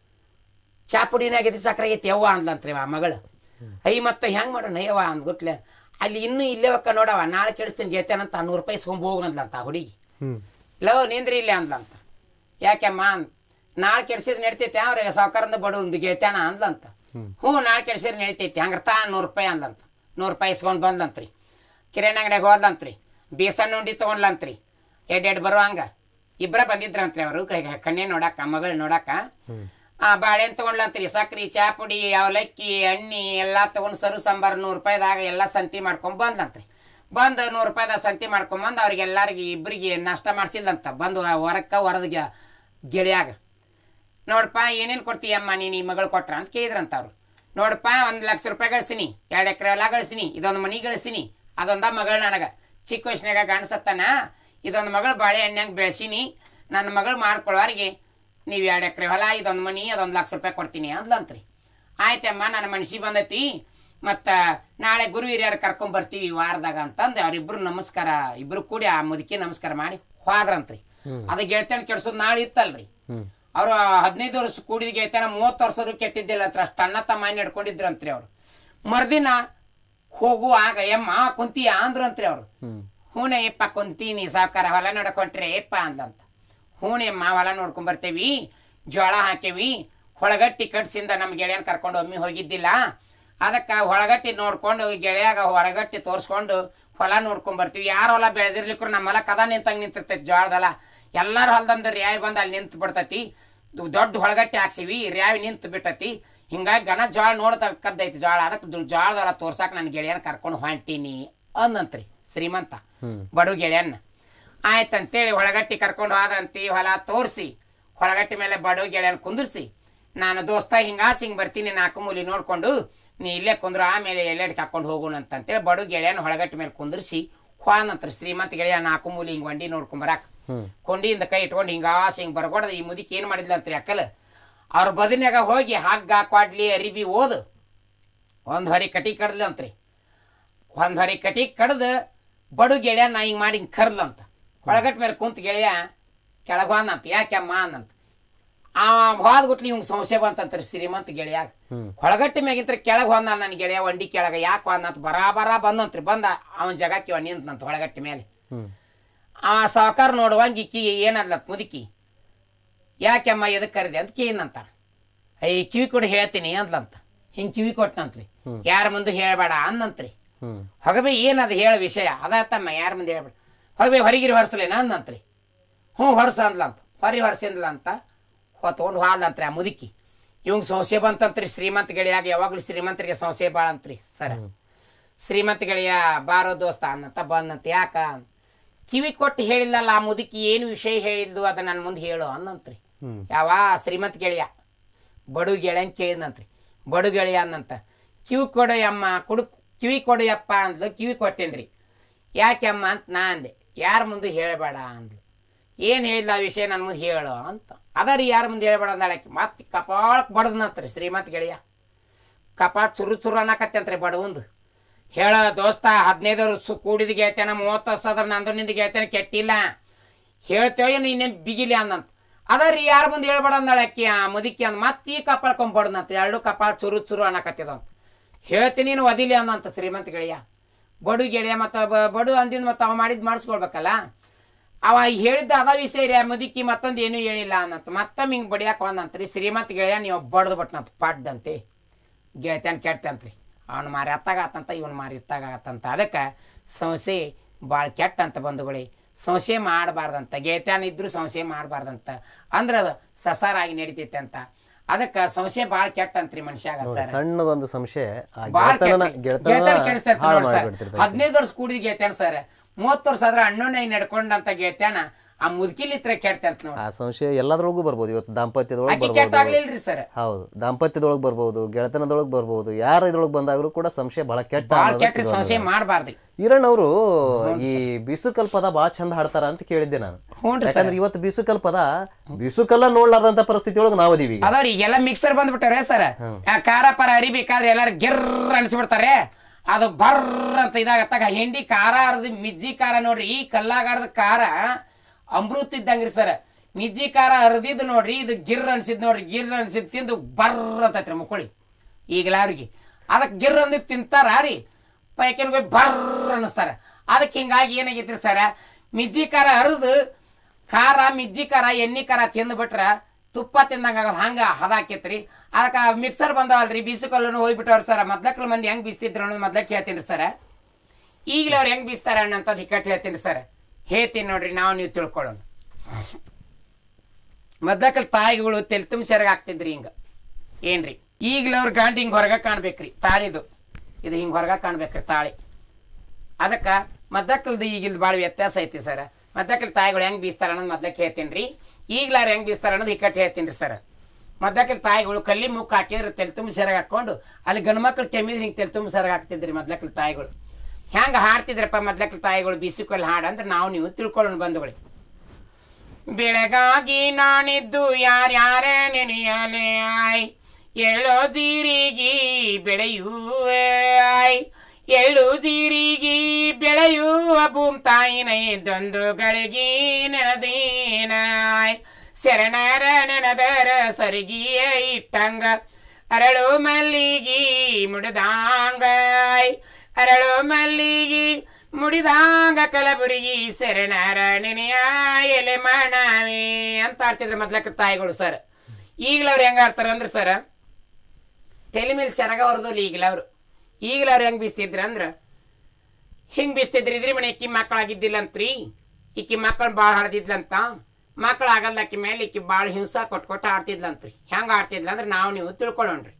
ಚಾ ಪುಡಿನ ಆಗೈತಿ ಸಕ್ರೆ ಆಗೈತಿ ಯವ್ವ ಅಂದ್ಲಂತ್ರಿ ಆ ಮಗಳು ಐ ಮತ್ತೆ ಹೆಂಗ್ ಮಾಡೋಣ ಯವ್ವ ಅಂದ್ಗುಟ್ಲೆ ಅಲ್ಲಿ ಇನ್ನೂ ಇಲ್ಲೇ ಒಕ್ಕ ನೋಡವ ನಾಳೆ ಕೆಡಿಸ್ತೀನಿ ಗೆತ್ತೇನಂತ ನೂರು ರೂಪಾಯಿ ಇಸ್ಕೊಂಡ್ ಹೋಗಂದ್ಲಂತ ಆ ಹುಡುಗಿ ಹ್ಮ್ ಲವ್ ನಿಂದ್ರಿ ಇಲ್ಲೇ ಅಂದ್ಲಂತ ಯಾಕೆಮ್ಮ ನಾಳೆ ಕೆಡ್ಸಿದ್ರೆ ನಡ್ತೈತೆ ಅವ್ರಿಗೆ ಸಾವುಕಾರಿಂದ ಬಡ ಒಂದು ಗೆಳ್ತಾನ ಅಂದ್ಲಂತ ಹ್ಞೂ ನಾಳೆ ಕೆಡ್ಸಿದ್ರೆ ನಡಿತೈತಿ ಹಂಗಾರ ತಾ ನೂರು ರೂಪಾಯಿ ಅಂದ್ಲಂತ ನೂರು ರೂಪಾಯಿ ಇಸ್ಕೊಂಡ್ ಬಂದ್ಲಂತ್ರಿ ಕಿರಾಣಿ ಅಂಗಡಿಯಾಗ ಹೋದ್ಲಂತ್ರಿ ಬೇಸನ್ ಉಂಡಿ ತಗೊಂಡ್ಲಂತ್ರಿ ಎಡ್ ಎಡ್ ಬರುವಂಗ ಇಬ್ರ ಬಂದಿದ್ರಂತ್ರಿ ಅವರು ಕಣ್ಣೆ ನೋಡಾಕ ಮಗಳು ನೋಡಾಕ ಆ ಬಾಳೆಹಣ್ಣು ತಗೊಂಡ್ಲಂತ್ರಿ ಸಕ್ರಿ ಚಾ ಪುಡಿ ಅವಲಕ್ಕಿ ಎಣ್ಣಿ ಎಲ್ಲಾ ತಗೊಂಡ್ ಸರು ಸಾಂಬಾರ್ ನೂರು ರೂಪಾಯಿದಾಗ ಎಲ್ಲಾ ಸಂತಿ ಮಾಡ್ಕೊಂಡ್ ಬಂದ್ಲಂತ್ರಿ ಬಂದು ನೂರು ರೂಪಾಯಿದಾಗ ಸಂತಿ ಮಾಡ್ಕೊಂಡ್ ಬಂದು ಅವ್ರಿಗೆ ಎಲ್ಲಾರಿಗೆ ಇಬ್ಬರಿಗೆ ನಾಷ್ಟ ಮಾಡ್ಸಿಲ್ಲಂತ ಬಂದು ಹೊರಕ್ಕ ಹೊರದ ಗೆಳೆಯಾಗ ನೋಡಪ್ಪ ಏನೇನ್ ಕೊಡ್ತೀಯಮ್ಮ ನೀನು ಈ ಮಗಳು ಕೊಟ್ರ ಅಂತ ಕೇಳಿದ್ರಂತ ಅವ್ರು ನೋಡಪ್ಪ ಒಂದ್ ಲಕ್ಷ ರೂಪಾಯಿ ಗಳಿಸ್ತೀನಿ ಎರಡು ಎಕರೆ ಹೊಲ ಗಳಿಸ್ತೀನಿ ಇದೊಂದು ಮನಿ ಗಳಿಸ್ತೀನಿ ಅದೊಂದ ಮಗಳು ನನಗ ಚಿಕ್ಕ ವಯಸ್ಸಿನಾಗ ಕಾಣಿಸತ್ತನ ಇದೊಂದು ಮಗಳು ಬಾಳೆ ಎಣ್ಣೆಂಗ್ ಬೆಳೆಸೀನಿ ನನ್ನ ಮಗಳು ಮಾಡ್ಕೊಳ್ಳೋರಿಗೆ ನೀವು ಎರಡು ಎಕರೆ ಹೊಲ ಇದೊಂದು ಮನಿ ಅದೊಂದು ಲಕ್ಷ ರೂಪಾಯಿ ಕೊಡ್ತೀನಿ ಅಂದ್ಲಂತ್ರಿ ಆಯ್ತಮ್ಮ ನನ್ನ ಮನ್ಸಿ ಬಂದೈತಿ ಮತ್ತ ನಾಳೆ ಗುರು ಹಿರಿಯರು ಕರ್ಕೊಂಡ್ ಬರ್ತೀವಿ ಈ ವಾರದಾಗ ಅಂತಂದು ಅವ್ರಿಬ್ರು ನಮಸ್ಕಾರ ಇಬ್ರು ಕೂಡಿ ಆ ಮುದುಕಿ ನಮಸ್ಕಾರ ಮಾಡಿ ಹೋದ್ರಂತ್ರಿ ಅದ ಗೆಳತನ ಕೆಡ್ಸೋದ್ ನಾಳೆ ಇತ್ತಲ್ರಿ ಹ್ಮ್ ಅವ್ರು ಹದಿನೈದು ವರ್ಷ ಕೂಡಿದ ಗೆಳತನ ಮೂವತ್ತು ವರ್ಷರು ಕೆಟ್ಟಿದ್ದಿಲ್ಲ ಹತ್ರ ಅಷ್ಟು ಅಣ್ಣ ತಮ್ಮ ಹಿಡ್ಕೊಂಡಿದ್ರಂತ್ರಿ ಅವ್ರು ಮರ್ದಿನ ಹೋಗುವಾಗ ಯಮ್ಮ ಕುಂತೀಯ ಅಂದ್ರಂತ್ರಿ ಅವ್ರು ಹ್ಮ್ ಹೂನೆ ಯಪ್ಪ ಕುಂತೀನಿ ಸಾವ್ಕಾರ ಹೊಲ ನೋಡ್ಕೊಂಡ್ರೆ ಯಪ್ಪ ಅಂದ್ಲಂತ ಹೂನೆ ಅಮ್ಮ ಹೊಲ ನೋಡ್ಕೊಂಡ್ ಬರ್ತೇವಿ ಜೋಳ ಹಾಕೇವಿ ಹೊಳಗಟ್ಟಿ ಕಟ್ಸಿಂದ ನಮ್ ಗೆಳೆಯನ್ ಕರ್ಕೊಂಡು ಒಮ್ಮೆ ಹೋಗಿದ್ದಿಲ್ಲ ಅದಕ್ಕ ಹೊಳಗಟ್ಟಿ ನೋಡ್ಕೊಂಡು ಗೆಳೆಯಾಗ ಹೊಳಗಟ್ಟಿ ತೋರ್ಸ್ಕೊಂಡು ಹೊಲ ನೋಡ್ಕೊಂಡ್ ಬರ್ತೀವಿ ಯಾರ ಹೊಲ ಬೆಳೆದಿರ್ಲಿಕ್ರು ನಮ್ಮ ಹೊಲ ಕದ ನಿಂತಂಗ್ ನಿಂತಿರ್ತೈತಿ ಜೋಳದಲ್ಲ ಎಲ್ಲಾರ ಹೊಲದಂದ ರ್ಯಾವಿ ಬಂದ್ ಅಲ್ಲಿ ನಿಂತು ಬಿಡ್ತೈತಿ ದು- ದೊಡ್ಡ ಹೊಳಗಟ್ಟಿ ಹಾಕ್ಸಿವಿ ರ್ಯಾವಿ ನಿಂತು ಬಿಟ್ಟತಿ ಹಿಂಗಾಗಿ ಘನ ಜೋಳ ನೋಡ್ತಕ್ಕದ್ದೈತಿ ಜೋಳ ಅದಕ್ಕೆ ಜೋಳದೊಳ ತೋರ್ಸಾಕ ನನ್ನ ಗೆಳೆಯನ್ ಕರ್ಕೊಂಡು ಹೊಂಟೀನಿ ಅಂದಂತ್ರಿ ಶ್ರೀಮಂತ ಬಡು ಗೆಳೆಯನ್ನ ಆಯ್ತಂತೇಳಿ ಹೊಳಗಟ್ಟಿ ಕರ್ಕೊಂಡು ಹೋದಂತಿ ಹೊಲ ತೋರಿಸಿ ಹೊಳಗಟ್ಟಿ ಮೇಲೆ ಬಡು ಗೆಳೆಯನ್ ಕುಂದಿರ್ಸಿ ನಾನು ದೋಸ್ತ ಹಿಂಗಾಸ್ ಹಿಂಗ್ ಬರ್ತೀನಿ ನಾಲ್ಕು ಮೂಲಿ ನೋಡ್ಕೊಂಡು ನೀ ಇಲ್ಲೇ ಕುಂದ್ರು ಆಮೇಲೆ ಎಲ್ಲೆಡ್ ಕರ್ಕೊಂಡು ಹೋಗೋಣ ಅಂತೇಳಿ ಬಡು ಗೆಳೆಯನ್ ಹೊಳಗಟ್ಟಿ ಮೇಲೆ ಕುಂದಿರ್ಸಿ ಹೋನಂತ್ರ ಶ್ರೀಮಂತ ಗೆಳೆಯ ನಾಲ್ಕು ಮೂಲಿ ಹಿಂಗ್ ವಂಡಿ ನೋಡ್ಕೊಂಡ್ ಬರಾಕ್ ಕೊಂಡಿಯಿಂದ ಕೈ ಇಟ್ಕೊಂಡು ಹಿಂಗಾಸ್ ಹಿಂಗ್ ಬರ್ಕೊಡದ ಈ ಮುದಿಕ್ ಏನ್ ಮಾಡಿದ್ಲಂತ್ರಿ ಅಕ್ಕಲ್ ಅವ್ರ ಬದನ್ಯಾಗ ಹೋಗಿ ಹಗ್ಗ ಕ್ವಾಡ್ಲಿ ಅರಿಬಿ ಓದು ಒಂದ್ ಹೊರಿ ಕಟಿ ಕಡ್ದಂತ್ರಿ ಒಂದ್ ಹೊರಿ ಕಟಿ ಕಡ್ದ ಬಡು ಗೆಳೆಯ ನಾ ಹಿಂಗ್ ಮಾಡಿ ಹಿಂಗ್ ಕರ್ಲಂತ ಒಳಗಟ್ ಮೇಲೆ ಕುಂತ ಗೆಳೆಯ ಕೆಳಗ್ ಹೋದಂತ ಯಾಕೆಮ್ಮ ಅಂದಂತ ಆ ಹೋದ್ಗುಟ್ಲಿ ಇವಂಗ್ ಸಂಶಯ ಬಂತಂತ್ರಿ ಶ್ರೀಮಂತ ಗೆಳೆಯಾಗ ಹೊಳಗಟ್ಟಿ ಮ್ಯಾಗಿಂತ್ರ ಕೆಳಗ್ ಹೋದ ನನ್ನ ಗೆಳೆಯ ಒಂಡಿ ಕೆಳಗ ಯಾಕೆ ಹೋದಂತ ಬರಾಬರ ಬಂದಂತ್ರಿ ಬಂದ ಅವನ ಜಗಕ್ಕೆ ಅವ ನಿಂತಂತ ಹೊಳಗಟ್ಟಿ ಮೇಲೆ ಹ್ಮ್ ಆ ಸಾವುಕಾರ ನೋಡುವಂಗ ಇಕ್ಕಿ ಏನದ್ಲತ್ ಮುದುಕಿ ಯಾಕೆಮ್ಮ ಎದಕ್ ಕರೆದೆ ಅಂತ ಕೇಳಿನಂತ ಐ ಕಿವಿ ಕೊಡು ಹೇಳ್ತೀನಿ ಅಂದ್ಲಂತ ಹಿಂಗ್ ಕಿವಿ ಕೊಟ್ಟನಂತ್ರಿ ಯಾರ ಮುಂದೆ ಹೇಳ್ಬೇಡ ಅಂದಂತ್ರಿ ಹ್ಮ್ ಹೊಗಬೆ ಏನದು ಹೇಳ ವಿಷಯ ಅದಾತಮ್ಮ ಯಾರ ಮುಂದೆ ಹೇಳ್ಬೇಡ ಹೊಗಬೆ ಹೊರಗಿರಿ ಹೊರಸಲೇನ ಅಂದಂತ್ರಿ ಹ್ಞೂ ಹೊರಸ ಅಂದ್ಲಂತ ಹೊರಿ ಹೊರಸಿಂದ್ಲ ಅಂತ ಹೊತ್ಕೊಂಡು ಹಾಲ್ದಂತ್ರಿ ಆ ಮುದುಕಿ ಇವಂಗ್ ಸಂಶಯ ಬಂತಂತ್ರಿ ಶ್ರೀಮಂತ ಗೆಳೆಯಾಗ ಯಾವಾಗ್ಲೂ ಶ್ರೀಮಂತರಿಗೆ ಸಂಶಯ ಬಾಳ ಅಂತ್ರಿ ಸರ ಶ್ರೀಮಂತ ಗೆಳೆಯ ಬಾರೋ ದೋಸ್ತ ಅನ್ನಂತ ಬಂದಂತ ಯಾಕ ಕಿವಿ ಕೊಟ್ಟು ಹೇಳಿಲ್ಲಲ್ಲ ಆ ಮುದುಕಿ ಏನು ವಿಷಯ ಹೇಳಿದ್ದು ಅದ ನನ್ನ ಮುಂದೆ ಹೇಳು ಅನ್ನಂತ್ರಿ ಹ್ಮ್ ಯಾವ ಶ್ರೀಮಂತ ಗೆಳೆಯ ಬಡು ಗೆಳೆಯನ್ ಕೇಳಿದಂತ್ರಿ ಬಡು ಗೆಳೆಯ ಅನ್ನಂತ ಕಿವಿ ಕೊಡು ಅಮ್ಮ ಕುಡು ಕಿವಿ ಕೊಡು ಯಪ್ಪ ಅಂದ್ಲು ಕಿವಿ ಕೊಟ್ಟೇನ್ರಿ ಯಾಕೆಮ್ಮ ಅಂತ ನಾ ಅಂದೆ ಯಾರ ಮುಂದೆ ಹೇಳಬೇಡ ಅಂದ್ಲು ಏನ್ ಹೇಳಿಲ್ಲ ಆ ವಿಷಯ ನನ್ನ ಮುಂದೆ ಹೇಳು ಅಂತ ಅದರಿ ಯಾರ ಮುಂದೆ ಹೇಳ್ಬೇಡ ಅಂದಾಳಕ್ಕೆ ಮತ್ತೆ ಕಪಾಳಕ್ ಬಡದ್ನಂತ್ರಿ ಶ್ರೀಮಂತ ಗೆಳೆಯ ಕಪಾಳ ಚುರು ಚುರು ಅನ್ನಕತ್ತಂತ್ರಿ ಬಡವಂದು ಹೇಳ ದೋಸ್ತ ಹದಿನೈದು ವರ್ಷ ಕೂಡಿದ ಗೆಳ್ತೇನ ಮೂವತ್ತು ವರ್ಷ ಅದ್ರ ನಂದು ನಿಂದ ಗೆಳ್ತೇನ ಕೆಟ್ಟಿಲ್ಲ ಹೇಳ್ತೇವೆ ಇನ್ನೇನ್ ಬಿಗಿಲಿ ಅಂದಂತ ಅದರಿ ಯಾರ ಮುಂದೆ ಹೇಳ್ಬೇಡ ಅಂದಾಳ ಅಕ್ಕಿ ಆ ಮುದುಕಿ ಅಂದ್ ಮತ್ತೆ ಈ ಕಪಾಳ್ಕೊಂಡ್ ಬಡದ್ನಂತ ಎರಡು ಕಪಾಳ ಚುರು ಚುರು ಅನ್ನಕತ್ತಿದಂತ ಹೇಳ್ತೀನಿ ನೀನು ಒದಿಲಿ ಅಂದಂತ ಶ್ರೀಮಂತ ಗೆಳೆಯ ಬಡು ಗೆಳೆಯ ಮತ್ತ ಬ- ಬಡು ಅಂದಿಂದ ಮತ್ತ ಅವ ಮಾಡಿದ್ ಮಾಡಿಸ್ಕೊಳ್ಬೇಕಲ್ಲ ಅವ ಹೇಳಿದ್ದ ಅದ ವಿಷಯ ರೀ ಆ ಮುದುಕಿ ಮತ್ತೊಂದು ಏನು ಹೇಳಿಲ್ಲ ಅನ್ನಂತ ಮತ್ತೊಮ್ಮೆ ಹಿಂಗ್ ಬಡಿಯಾಕ ಒಂದಂತ್ರಿ ಶ್ರೀಮಂತ ಗೆಳೆಯ ನೀವು ಬಡ್ದು ಬಿಟ್ನಂತ ಪಡ್ಡಂತೆ ಗೆಳತ್ಯಾನ ಕೆಟ್ಟಂತ್ರಿ ಅವನ ಮಾರಿ ಅತ್ತಾಗತ್ತಂತ ಇವನ್ ಮಾರಿ ಇತ್ತಾಗತ್ತಂತ ಅದಕ್ಕೆ ಸಂಶಯ ಭಾಳ ಕೆಟ್ಟ ಅಂತ ಬಂಧುಗಳೇ ಸಂಶಯ ಮಾಡಬಾರ್ದಂತ ಗೆಳತ್ಯಾನ ಇದ್ರು ಸಂಶಯ ಮಾಡಬಾರ್ದಂತ ಅಂದ್ರ ಅದು ಸಸಾರಾಗಿ ನಡಿತೈತೆ ಅಂತ ಅದಕ್ಕೆ ಸಂಶಯ ಭಾಳ ಕೆಟ್ಟ ಅಂತ್ರಿ ಮನುಷ್ಯಾಗ ನೋಡಿ, ಸರ್ ಸಣ್ಣದೊಂದು ಸಂಶಯ ಆ ಬಾಳ್ ಗೆಳೆತನನ ಗೆಳತನ ಗೆಳೆತನ ಕೆಡಿಸ್ತೈತೆ ಹಾಳು ನೋಡಿ ಸರ್ ಮಾಡಿಬಿಡ್ತಿರ್ತೈತಿ ಹದಿನೈದು ವರ್ಷ ಕೂಡಿದ ಗೆಳತ್ಯಾನ ಸರ್ ಮೂವತ್ತು ವರ್ಷ ಆದ್ರೆ ಅಣ್ಣನ ನಡ್ಕೊಂಡಂತ ಗೆಳತ್ಯಾನ ಆ ಮುದುಕಿಲಿತ್ರ ಕೆಟ್ಟ ಅಂತ ನೋಡಿ ಆ ಸಂಶಯ ಎಲ್ಲದ್ರೊಳಗೂ ಬರ್ಬೋದು ಇವತ್ತು ದಾಂಪತ್ಯದೊಳಗೆ ಆಕಿ ಕೆಟ್ಟ ಬರ್ಬೋದು ಆಗ್ಲಿಲ್ರಿ ಸರ್ ಹೌದು ದಾಂಪತ್ಯದೊಳಗೆ ಬರ್ಬೋದು ಗೆಳತನದೊಳಗೆ ಬರ್ಬೋದು ಯಾರ ಇದ್ರೊಳಗೆ ಬಂದಾಗಲೂ ಕೂಡ ಸಂಶಯ ಬಹಳ ಕೆಟ್ಟ ಬಾಳ ಅನ್ನೋದು ಕೆಟ್ಟ ಇದೊಂದು. ಸಂಶಯ ಮಾಡಬಾರ್ದ್ರಿ ಈರಣ್ಣ ಅವರು ಈ ಬೀಸುಕಲ್ ಪದ ಬಹಳ ಚಂದ ಹಾಡ್ತಾರ ಅಂತ ಕೇಳಿದ್ದೆ ನಾನು ಹ್ಞೂನ್ರಿ ಸರ್ ಯಾಕಂದ್ರೆ ಇವತ್ತು ಬೀಸುಕಲ್ ಪದ ಬೀಸುಕಲ್ಲ ನೋಡ್ಲಾರ್ದಂತ ಪರಿಸ್ಥಿತಿ ಒಳಗೆ ನಾವು ಅದೀವಿ ಈಗ ಅದಾವ್ರಿ ಈಗೆಲ್ಲ ಮಿಕ್ಸರ್ ಬಂದ್ಬಿಟ್ಟಾರೆ ಸರ್ ಖಾರ ಪರ ಅರಿಬೇಕಾದ್ರೆ ಎಲ್ಲಾರು ಗಿರ್ರ ಅನ್ಸ್ಬಿಡ್ತಾರೆ ಅದು ಬರ್ರ ಅಂತ ಇದಾಗತ್ತಾಗ ಹೆಂಡಿ ಖಾರ ಅರ್ದು ಮಿಜ್ಜಿ ಖಾರ ನೋಡ್ರಿ ಈ ಕಲ್ಲಾಗಾರದ ಖಾರ ಅಮೃತ ಇದ್ದಂಗ್ರಿ ಸರ್ ಮಿಜ್ಜಿ ಖಾರ ಅರ್ದಿದ್ ನೋಡ್ರಿ ಇದು ಗಿರ್ ಅನ್ಸಿದ್ ನೋಡ್ರಿ ಗಿರ್ ಅನ್ಸಿದ್ ತಿಂದು ಬರ್ರ ಅಂತೈತ್ರಿ ಮುಕ್ಕೊಳಿ ಈಗಲಾವ್ರಿಗೆ ಅದಕ್ಕೆ ಗಿರ್ ಅಂದಿದ್ ತಿಂತಾರ ರೀ ಪೈಕಿನ ಹೋಗಿ ಬರ್ರ ಅನ್ನಿಸ್ತಾರ ಅದಕ್ಕೆ ಹಿಂಗಾಗಿ ಏನಾಗೈತ್ರಿ ಸರ ಮಿಜ್ಜಿ ಖಾರ ಅರ್ದು ಖಾರ ಮಿಜ್ಜಿ ಖಾರ ಎಣ್ಣೆ ಖಾರ ತಿಂದ್ಬಿಟ್ರ ತುಪ್ಪ ತಿಂದಂಗ ಆಗೋದು ಹಂಗ ಹದ ಆಕೈತ್ರಿ ಅದಕ್ಕೆ ಮಿಕ್ಸರ್ ಬಂದವಲ್ರಿ ಬೀಸಕಲ್ಲೂ ಹೋಗ್ಬಿಟ್ಟವ್ರ ಸರ್ ಮೊದ್ಲಕ್ಲ ಮಂದಿ ಹೆಂಗ್ ಬೀಸ್ತಿದ್ರು ಅನ್ನೋದು ಮೊದ್ಲಕ್ಕೆ ಹೇಳ್ತೀನಿ ಸರ್ ಈಗಲೇ ಅವ್ರು ಹೆಂಗ್ ಬೀಸ್ತಾರ ಅನ್ನಂತದ್ದು ಇಕ್ಕಟ್ಟು ಹೇಳ್ತೀನಿ ಸರ್ ಹೇಳ್ತೀನಿ ನೋಡ್ರಿ ನಾವು ನೀವು ತಿಳ್ಕೊಳ್ಳೋಣ ಮೊದ್ಲಕಲ್ ತಾಯಿಗಳು ತೆಲ್ ತುಂಬ ಸೆರಗ ಹಾಕ್ತಿದ್ರಿ ಹಿಂಗ ಏನ್ರಿ ಈಗಲೇ ಅವ್ರ ಗಂಡ ಹಿಂಗ್ ಹೊರಗ ಕಾಣ್ಬೇಕ್ರಿ ತಾಳಿದು ಇದು ಹಿಂಗ್ ಹೊರಗ ಕಾಣ್ಬೇಕ್ರಿ ತಾಳಿ ಅದಕ್ಕ ಮದ್ದಕ್ಕಲ್ದು ಈಗಿಲ್ದು ಭಾಳ ವ್ಯತ್ಯಾಸ ಐತಿ ಸರ್ ಮದ್ದಕ್ಕಲ್ ತಾಯಿಗಳು ಹೆಂಗ್ ಬೀಸ್ತಾರ ಅನ್ನೋದು ಮೊದ್ಲಕ್ಕೆ ಹೇಳ್ತೀನಿ ರೀ ಈಗ್ಲಾರ ಹೆಂಗ್ ಬೀಸ್ತಾರ ಅನ್ನೋದು ಇಕ್ಕಟ್ಟು ಹೇಳ್ತೀನಿ ರೀ ಸರ್ ಮದ್ದಕ್ಕಲ್ ತಾಯಿಗಳು ಕಲ್ಲಿ ಮುಕ್ಕ ಹಾಕಿದ್ರೆ ತೆಲ್ ತುಂಬ ಸೆರಗ ಹಾಕೊಂಡು ಅಲ್ಲಿ ಗಂಡು ಮಕ್ಳು ಕೆಮ್ಮಿದ್ರೆ ಹಿಂಗೆ ತೆಲ್ ತುಂಬ ಸೆರಗ ಹಾಕ್ತಿದ್ರಿ ಮೊದ್ಲಕ್ಕಲ್ ತಾಯಿಗಳು ಹೆಂಗ ಹಾಡ್ತಿದ್ರಪ್ಪ ಮೊದ್ಲಕ್ಕಲ್ ತಾಯಿಗಳು ಬೀಸಿಕೊಲ್ ಹಾಡು ಅಂದ್ರೆ ನಾವು ನೀವು ತಿಳ್ಕೊಳ್ಳೋಣ ಬಂಧುಗಳು ಬೆಳಗಾಗಿ ನಾನಿದ್ದು ಯಾರ್ಯಾರ ನೆನೆಯಲೆ ಆಯ್ ಎಳ್ಳೋ ಜೀರಿಗಿ ಬೆಳೆಯುವೆ ಆಯ್ ಎಳ್ಳು ಜೀರಿಗಿ ಬೆಳೆಯುವ ಭೂಮ್ ತಾಯಿನ ಇದೊಂದು ಗಳಿಗೆ ನೆನದೇನಾಯ್ ಶರಣರ ನೆನದರ ಸರಿಗಿಯ ಇಟ್ಟಂಗ ಅರಳು ಮಲ್ಲಿಗಿ ಮುಡಿದಾಂಗಾಯ್ ಅರಳು ಮಲ್ಲಿಗಿ ಮುಡಿದಾಂಗ ಕಲಬುರಗಿ ಶರಣರ ನೆನೆಯ ಎಲೆ ಮಣವೆ ಅಂತ ಆಡ್ತಿದ್ರು ಮೊದ್ಲಕ್ಕ ತಾಯಿಗಳು ಸರ್ ಈಗಲ ಅವ್ರು ಹೆಂಗ ಆಡ್ತಾರ ಅಂದ್ರೆ ಸರ್ ತಲೆ ಮೇಲೆ ಸೆರಗ ಹೊರದಲ್ಲ ಈಗಲ ಅವ್ರು ಈಗಲ ಅವ್ರು ಹೆಂಗ್ ಬೀಸ್ತಿದ್ರ ಅಂದ್ರ ಹಿಂಗ್ ಬೀಸ್ತಿದ್ರಿ ಇದ್ರಿ ಮನೆ ಇಕ್ಕಿ ಮಕ್ಕಳಾಗಿದ್ದಿಲ್ಲಂತ್ರಿ ಇಕ್ಕಿ ಮಕ್ಕಳು ಭಾಳ ಹಾಡ್ದಿದ್ಲಂತ ಮಕ್ಕಳು ಆಗಲ್ಲ ಅಕ್ಕಿ ಮೇಲೆ ಇಕ್ಕಿ ಭಾಳ ಹಿಂಸಾ ಕೊಟ್ಟು ಕೊಟ್ಟು ಆಡ್ತಿದ್ಲಂತ್ರಿ ಹೆಂಗ ಆಡ್ತಿದ್ಲ ಅಂದ್ರೆ ನಾವು ನೀವು ತಿಳ್ಕೊಳ್ಳೋಣ್ರಿ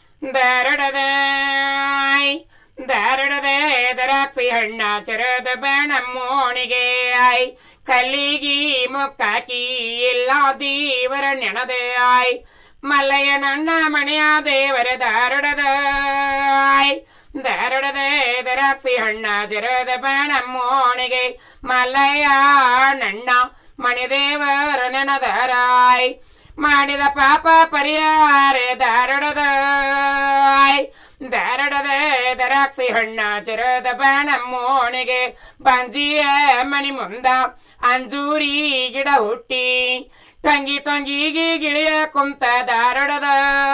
ದರಡದಾಯ್ ದರಡದೆ ದರಾಕ್ಷಿ ಹಣ್ಣ ಚರದ ಬಣಮ್ಮೋಣಿಗೆ ಆಯ್ ಕಲ್ಲಿಗಿ ಮುಕ್ಕಾಕಿ ಇಲ್ಲ ದೇವರ ನೆನದೆ ಆಯ್ ಮಲ್ಲಯ್ಯ ನನ್ನ ಮನೆಯ ದೇವರ ದಾರುಡದ ಆಯ್ ದಾರುಡದೆ ದರಾಕ್ಷಿ ಹಣ್ಣ ಜರದ ಬಣಮ್ಮೋಣಿಗೆ ಮಲ್ಲಯ್ಯ ನನ್ನ ಮಣಿ ದೇವರ ನೆನದರಾಯ್ ಮಾಡಿದ ಪಾಪ ಪರಿಹಾರ ದಾರುಡದಾಯ್ ದಾರಡದ ದರಾಕ್ಷಿ ಹಣ್ಣ ಚಿರದ ಬಾಣಮ್ಮೋಣಿಗೆ ಬಂಜಿಯ ಮಣಿ ಮುಂದ ಅಂಜೂರಿ ಗಿಡ ಹುಟ್ಟಿ ಟಂಗಿ ಟಂಗಿಗೆ ಗಿಳಿಯ ಕುಂತ ದಾರಡದ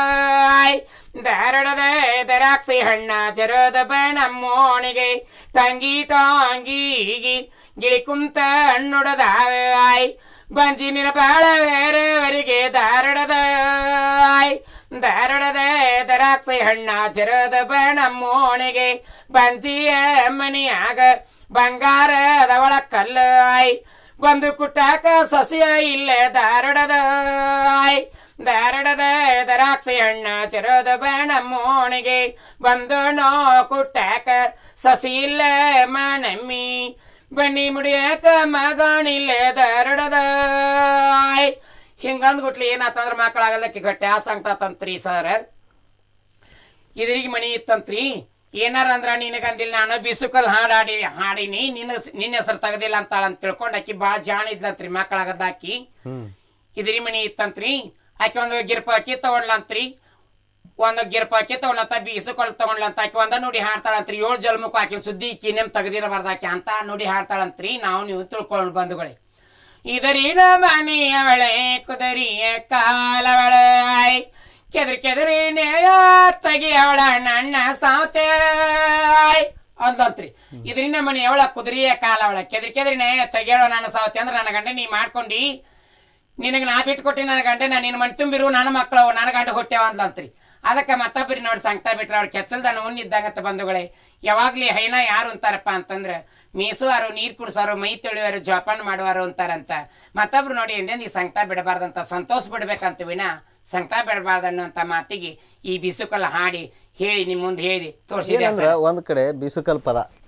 ದಾರಡದ ದರಾಕ್ಷಿ ಹಣ್ಣ ಚಿರದ ಬಾಣಮ್ಮೋಣಿಗೆ ಟಂಗಿ ಟಾಂಗಿಗಿ ಗಿಳಿ ಕುಂತ ಹಣ್ಣುಡದಾಯ್ ಬಂಜಿನಿನ ಬಾಳ ಬೇರೆಯವರಿಗೆ ದಾರಡದಾಯ್ ದಾರಡದ ದರಾಕ್ಷಿ ಹಣ್ಣ ಚಿರದ ಬಣಮ್ಮೋಣಿಗೆ ಬಂಜಿಯ ಮನಿಯಾಗ ಬಂಗಾರದ ಒಳ ಕಲ್ಲಾಯ್ ಒಂದು ಕುಟ್ಟಾಕ ಸಸಿಯ ಇಲ್ಲೇ ದಾರಡದಾಯ್ ದಾರಡದ ದರಾಕ್ಷಿ ಹಣ್ಣ ಚಿರದ ಬಣಮ್ಮೋಣಿಗೆ ಬಂದು ನೋ ಕುಟ್ಟಾಕ ಸಸಿ ಇಲ್ಲ ಮಣಮ್ಮಿ ಬನ್ನಿ ಮುಡಿಯಾಕ ಮಗಣಿಲ್ಲ ದಾರಡದಾಯ್ ಹಿಂಗಂದ್ಗುಟ್ಲಿ ಏನಾತಂದ್ರ ಮಕ್ಕಳಾಗಲ್ಲಕ್ಕೆ ಗಟ್ಟಿ ಆ ಸಂಕಟತಂತ್ರಿ ಸರ್ ಇದ್ರಿಗೆ ಮನಿ ಇತ್ತಂತ್ರಿ ಏನಾರ ಅಂದ್ರ ನಿನಗಂದಿಲ್ಲ ನಾನು ಬಿಸುಕಲ್ ಹಾಡಾಡಿ ಹಾಡಿನಿ ನಿನ್ನ ನಿನ್ನ ಹೆಸರು ತೆಗದಿಲ್ಲ ಅಂತಾಳ ಅಂತ ತಿಳ್ಕೊಂಡ್ ಆಕಿ ಬಾಳ ಜಾಣ ಇದ್ಲಂತ್ರಿ ಮಕ್ಕಳಾಗದಾಕಿ ಇದ್ರಿ ಮನಿ ಇತ್ತಂತ್ರಿ ಆಕಿ ಒಂದು ಗಿರ್ಪಾಕಿ ತಗೊಂಡ್ಲಂತ್ರಿ ಒಂದು ಗಿರ್ಪಾಕಿ ತಗೊಂಡ್ಲಂತ ಬೀಸುಕೊಳ್ ತಗೊಂಡ್ಲಂತ ಆಕಿ ಒಂದ ನುಡಿ ಹಾಡ್ತಾಳಂತ್ರಿ ಏಳು ಜಲ್ಮಕ್ಕೂ ಆಕಿನ ಸುದ್ದಿ ಕಿನೆಮ್ ತೆಗದಿರಬಾರ್ದಾಕಿ ಅಂತ ನುಡಿ ಹಾಡ್ತಾಳಂತ್ರಿ ನಾವು ನೀವು ತಿಳ್ಕೊಳ್ಳೋಣ ಬಂಧುಗಳೇ ಇದರಿನ ಮನೆಯವಳೆ ಕುದರಿಯ ಕಾಲವಳಾಯ್ ಕೆದರಿ ಕೆದರಿ ನೇಯ ತೆಗಿಯವಳ ನನ್ನ ಸಾವತಾಯ್ ಅಂದ್ಲಂತ್ರಿ ಇದರಿಂದ ಮನೆಯವಳ ಕುದುರೆಯ ಕಾಲವಳ ಕೆದರಿ ಕೆದರಿ ನೇಯ ತೆಗಿಯವಳ ನನ್ನ ಸಾವತಿ ಅಂದ್ರೆ ನನ್ನ ಗಂಡ ನೀ ಮಾಡ್ಕೊಂಡಿ ನಿನಗೆ ನಾ ಬಿಟ್ಕೊಟ್ಟಿ ನನ್ನ ಗಂಡ ನಾನು ನಿನ್ನ ಮನೆ ತುಂಬಿರು ನನ್ನ ಮಕ್ಕಳು ನನ್ನ ಗಂಡ ಹುಟ್ಟ್ಯಾವ ಅಂದ್ಲಂತ್ರಿ ಅದಕ್ಕೆ ಮತ್ತೊಬ್ಬರಿ ನೋಡಿ ಸಂಕಟ ಬಿಟ್ರೆ ಅವ್ರು ಕೆಚ್ಚಲ್ದನ ಉಣ್ಣಿದ್ದಂಗತ್ತ ಬಂಧುಗಳೇ ಯಾವಾಗ್ಲಿ ಹೈನ ಯಾರು ಅಂತಾರಪ್ಪ ಅಂತಂದ್ರೆ ಮೀಸುವಾರು ನೀರ್ ಕುಡ್ಸೋರು ಮೈ ತೊಳೆಯೋರು ಜೋಪಾನ ಮಾಡುವಾರು ಅಂತಾರಂತ ಮತ್ತೊಬ್ರು ನೋಡಿ ಎಂದೇ ಈ ಸಂಕಟ ಬಿಡಬಾರ್ದಂತ ಸಂತೋಷ ಬಿಡ್ಬೇಕಂತ ವಿನ ಸಂಕಟ ಬಿಡಬಾರ್ದು ಅನ್ನೋಂಥ ಮಾತಿಗೆ ಈ ಬಿಸುಕಲ್ಲ ಹಾಡಿ ಹೇಳಿ ನಿಮ್ ಮುಂದೆ ಹೇಳಿ ತೋರಿಸಿದೆ ಏನಂದ್ರ ಒಂದ್ ಕಡೆ ಬೀಸುಕಲ್ ಪದ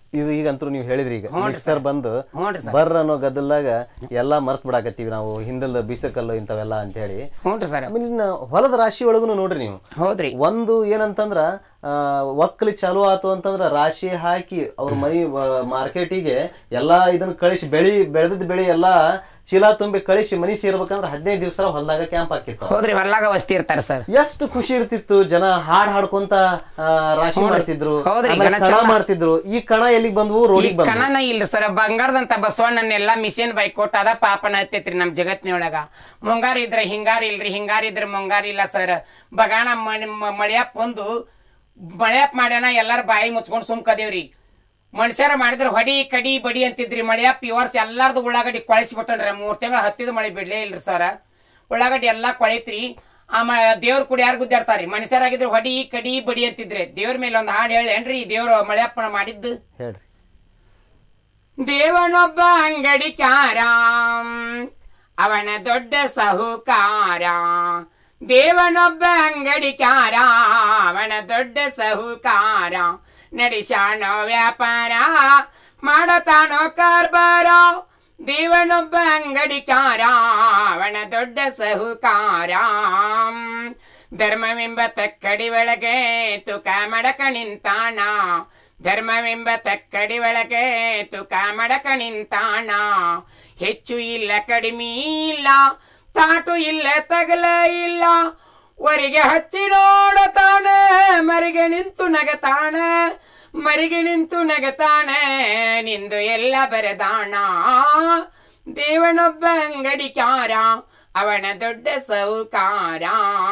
ಇದು ಈಗಂತೂ ನೀವು ಹೇಳಿದ್ರಿ ಈಗ ಹ್ಞೂ ರೀ ಮಿಕ್ಸರ್ ಬಂದು ಹ್ಞೂ ರೀ ಬರ್ರ ಅನ್ನೋ ಗದ್ದಲ್ದಾಗ ಎಲ್ಲಾ ಮರ್ತ್ ಬಿಡಾಕತ್ತೀವಿ ನಾವು ಹಿಂದಲ್ ಬೀಸಕಲ್ಲು ಇಂಥವೆಲ್ಲ ಅಂತ ಹೇಳಿ ಹ್ಞೂ ರೀ ಸರ್ ಆಮೇಲೆ ಇನ್ನ ಹೊಲದ ರಾಶಿ ಒಳಗುನು ನೋಡ್ರಿ ನೀವು ಹೌದ್ರಿ ಒಂದು ಏನಂತಂದ್ರ ಆ, ಒಕ್ಕಲಿ ಚಾಲು ಆತು ಅಂತಂದ್ರ ರಾಶಿ ಹಾಕಿ ಅವ್ರ ಮನಿ ಮಾರ್ಕೆಟಿಗೆ ಎಲ್ಲಾ ಇದನ್ನ ಕಳಿಸಿ ಬೆಳಿ ಬೆಳೆದಿದ್ ಬೆಳಿ ಎಲ್ಲಾ ಚೀಲ ತುಂಬಿ ಕಳಿಸಿ ಮನಿ ಸೇರ್ಬೇಕಂದ್ರ ಹದಿನೈದು ದಿವಸ ಹೊಲದಾಗ ಕ್ಯಾಂಪ್ ಹಾಕಿತ್ತು ಹೌದ್ರಿ ಹೊಲ್ಲಾಗ ವಸ್ತಿ ಇರ್ತಾರ ಸರ್ ಎಷ್ಟು ಖುಷಿ ಇರ್ತಿತ್ತು ಜನ ಹಾಡ್ ಹಾಡ್ಕೊಂತ ಆ, ರಾಶಿ ಮಾಡ್ತಿದ್ರು ಹೌದ್ರಿ, ಆಮೇಲೆ ಗಣ ಕಣ ಚಂದ. ಮಾಡ್ತಿದ್ರು ಈ ಕಣ ಎಲ್ಲಿಗೆ ಬಂದ್ವು ಈ ರೋಡಿಗೆ ಬಂದ್ವು ಕಣನ ಇಲ್ರಿ ಸರ್ ಬಂಗಾರದಂತ ಬಸವಣ್ಣನೆಲ್ಲ ಮಿಷನ್ ಬೈಕ್ ಕೊಟ್ಟ ಅದ ಪಾಪನ ಹತ್ತೈತ್ರಿ ನಮ್ ಜಗತ್ನೊಳಗ ಮುಂಗಾರ ಇದ್ರೆ ಹಿಂಗಾರ ಇಲ್ರಿ ಹಿಂಗಾರ ಇದ್ರೆ ಮುಂಗಾರ ಇಲ್ಲ ಸರ್ ಬಗಾಣ ಮಳೆಯಪ್ಪ ಒಂದು ಮಳೆಯಪ್ಪ ಮಾಡ್ಯಾನ ಎಲ್ಲಾರ ಬಾಯಿ ಮುಚ್ಕೊಂಡ್ ಸುಮ್ಕದೇವ್ರಿ ಮನುಷ್ಯರ ಮಾಡಿದ್ರೆ ಹೊಡಿ ಕಡಿ ಬಡಿ ಅಂತಿದ್ರಿ ಮಳೆಯಪ್ಪ ಈ ವರ್ಷ ಎಲ್ಲಾರ್ದು ಉಳ್ಳಾಗಡ್ಡಿ ಕೊಳಿಸಿ ಬಿಟ್ಟನ್ರಿ ಮೂರ್ ತಿಂಗಳ ಹತ್ತಿದ ಮಳೆ ಬಿಡ್ಲೇ ಇಲ್ರಿ ಸರ್ ಉಳ್ಳಾಗಡ್ಡಿ ಎಲ್ಲಾ ಕೊಳಿತ್ರಿ ಆಮ ದೇವ್ರ ಕೂಡ ಯಾರು ಗುದ್ದಾಡ್ತಾರ್ರಿ ಮನುಷ್ಯರಾಗಿದ್ರೆ ಹೊಡಿ ಕಡಿ ಬಡಿ ಅಂತಿದ್ರೆ ದೇವ್ರ ಮೇಲೆ ಒಂದು ಹಾಡು ಹೇಳಿ ಏನ್ರಿ ದೇವ್ರ ಮಳೆಯಪ್ಪನ ಮಾಡಿದ್ದು ಹೇಳ್ರಿ ದೇವನೊಬ್ಬ ಅಂಗಡಿಕಾರ ಅವನ ದೊಡ್ಡ ಸಹುಕಾರ ದೇವನೊಬ್ಬ ಅಂಗಡಿಕಾರ ಅವನ ದೊಡ್ಡ ಸಹುಕಾರ ನಡೆಸಾನೋ ವ್ಯಾಪಾರ ಮಾಡತಾನೋ ಕಾರ್ಬಾರ ದೇವನೊಬ್ಬ ಅಂಗಡಿಕಾರ ಅವನ ದೊಡ್ಡ ಸಹುಕಾರ ಧರ್ಮವೆಂಬ ತಕ್ಕಡಿ ಒಳಗೆ ತುಕ ಮಡಕ ನಿಂತಾನ ಧರ್ಮವೆಂಬ ತಕ್ಕಡಿ ಒಳಗೆ ತುಕ ಮಡಕ ನಿಂತಾನ ಹೆಚ್ಚು ಇಲ್ಲ ಕಡಿಮೆ ಇಲ್ಲ ತಾಟು ಇಲ್ಲ ತಗಲ ಇಲ್ಲ ವರಿಗೆ ಹಚ್ಚಿ ನೋಡತಾನೆ ಮರಿಗೆ ನಿಂತು ನಗತಾನ ಮರಿಗೆ ನಿಂತು ನಗತಾನ ನಿಂದು ಎಲ್ಲ ಬರದಾಣ ದೇವನೊಬ್ಬ ಅಂಗಡಿಕಾರ ಅವನ ದೊಡ್ಡ ಸೌಕಾರ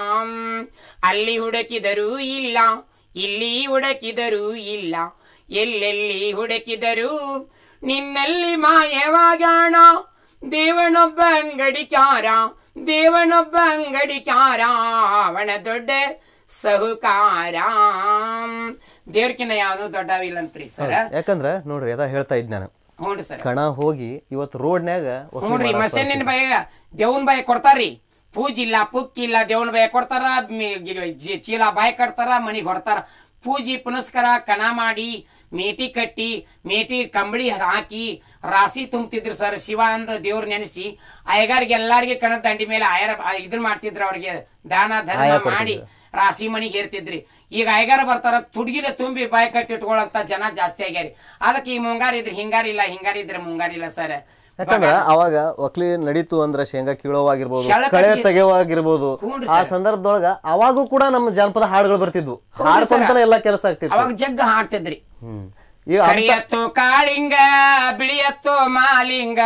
ಅಲ್ಲಿ ಹುಡುಕಿದರೂ ಇಲ್ಲ ಇಲ್ಲಿ ಹುಡುಕಿದರೂ ಇಲ್ಲ ಎಲ್ಲೆಲ್ಲಿ ಹುಡುಕಿದರೂ ನಿನ್ನಲ್ಲಿ ಮಾಯವಾಗಾಣ ದೇವನೊಬ್ಬ ಅಂಗಡಿಕಾರ ದೇವನೊಬ್ಬ ಅಂಗಡಿಕಾರ ಅವನ ದೊಡ್ಡ ಸಹುಕಾರ ದೇವ್ರಕಿನ್ನ ಯಾವ್ದು ದೊಡ್ಡವಿಲ್ಲಂತ್ರಿ ಸರ್ ಯಾಕಂದ್ರ ನೋಡ್ರಿ ಅದ ಹೇಳ್ತಾ ಇದ್ ನಾನು ಹ್ಞೂ ಸರ್ ಕಣ ಹೋಗಿ ಇವತ್ತು ರೋಡ್ನ್ಯಾಗ ಹ್ಞೂನ್ರಿ ಮಸೇನಿನ ಬಾಯ ದೇವನ್ ಬಾಯ ಕೊಡ್ತಾರ್ರಿ ಪೂಜೆ ಇಲ್ಲ ಪುಕ್ ಇಲ್ಲ ದೇವನ ಬಾಯ ಕೊಡ್ತಾರ ಮಿ- ಗಿ- ಜಿ- ಚೀಲ ಬಾಯ್ ಕಟ್ತಾರ ಮನಿಗ್ ಹೊಡ್ತಾರ ಪೂಜಿ ಪುನಸ್ಕಾರ ಕಣ ಮಾಡಿ ಮೇಟಿ ಕಟ್ಟಿ ಮೇಟಿ ಕಂಬಳಿ ಹಾಕಿ ರಾಸಿ ತುಂಬ್ತಿದ್ರು ಸರ್ ಶಿವ ಅಂದ ದೇವ್ರ ನೆನೆಸಿ ಅಯ್ಯಗಾರಿಗೆ ಎಲ್ಲಾರಿಗೆ ಕಣ ದಂಡಿ ಮೇಲೆ ಆಯರ ಆ- ಇದನ್ ಮಾಡ್ತಿದ್ರು ಅವ್ರಿಗೆ ದಾನ ಧರ್ಮ ಮಾಡಿ ರಾಸಿ ಮನಿಗೆ ಹೇರ್ತಿದ್ರಿ ಈಗ ಅಯ್ಯಗಾರ ಬರ್ತಾರ ತುಡ್ಗಿಲೆ ತುಂಬಿ ಬಾಯಿ ಕಟ್ಟಿ ಇಟ್ಕೊಳ್ಳಂತ ಜನ ಜಾಸ್ತಿ ಆಗ್ಯಾರಿ ಅದಕ್ಕೆ ಈ ಮುಂಗಾರ ಇದ್ರೆ ಹಿಂಗಾರ ಇಲ್ಲ ಹಿಂಗಾರ ಇದ್ರೆ ಮುಂಗಾರ ಇಲ್ಲ ಸರ್ ಯಾಕಂದ್ರ ಅವಾಗ ಒಕ್ಲಿ ನಡೀತು ಅಂದ್ರ ಶೇಂಗಾ ಕೀಳೋವಾಗಿರ್ಬೋದು ಶೆಳಕ ಕಳೆ ಕಿ- ತೆಗೆವಾಗಿರ್ಬೋದು ಹ್ಞೂನ್ರಿ ಆ ಸಂದರ್ಭದೊಳಗ ಅವಾಗೂ ಕೂಡ ನಮ್ಮ ಜನಪದ ಹಾಡುಗಳು ಬರ್ತಿದ್ವು ಹಾಡ್ಕೊಂತಾನೆ ಎಲ್ಲಾ ಕೆಲಸ ಆಗ್ತಿತ್ತು ಅವಾಗ ಜಗ್ಗ ಹಾಡ್ತಿದ್ರಿ ಹ್ಮ್ ಈಗ ಅಂತ- ಕರಿಯತ್ತು ಕಾಳಿಂಗ ಬಿಳಿಯತ್ತು ಮಾಲಿಂಗ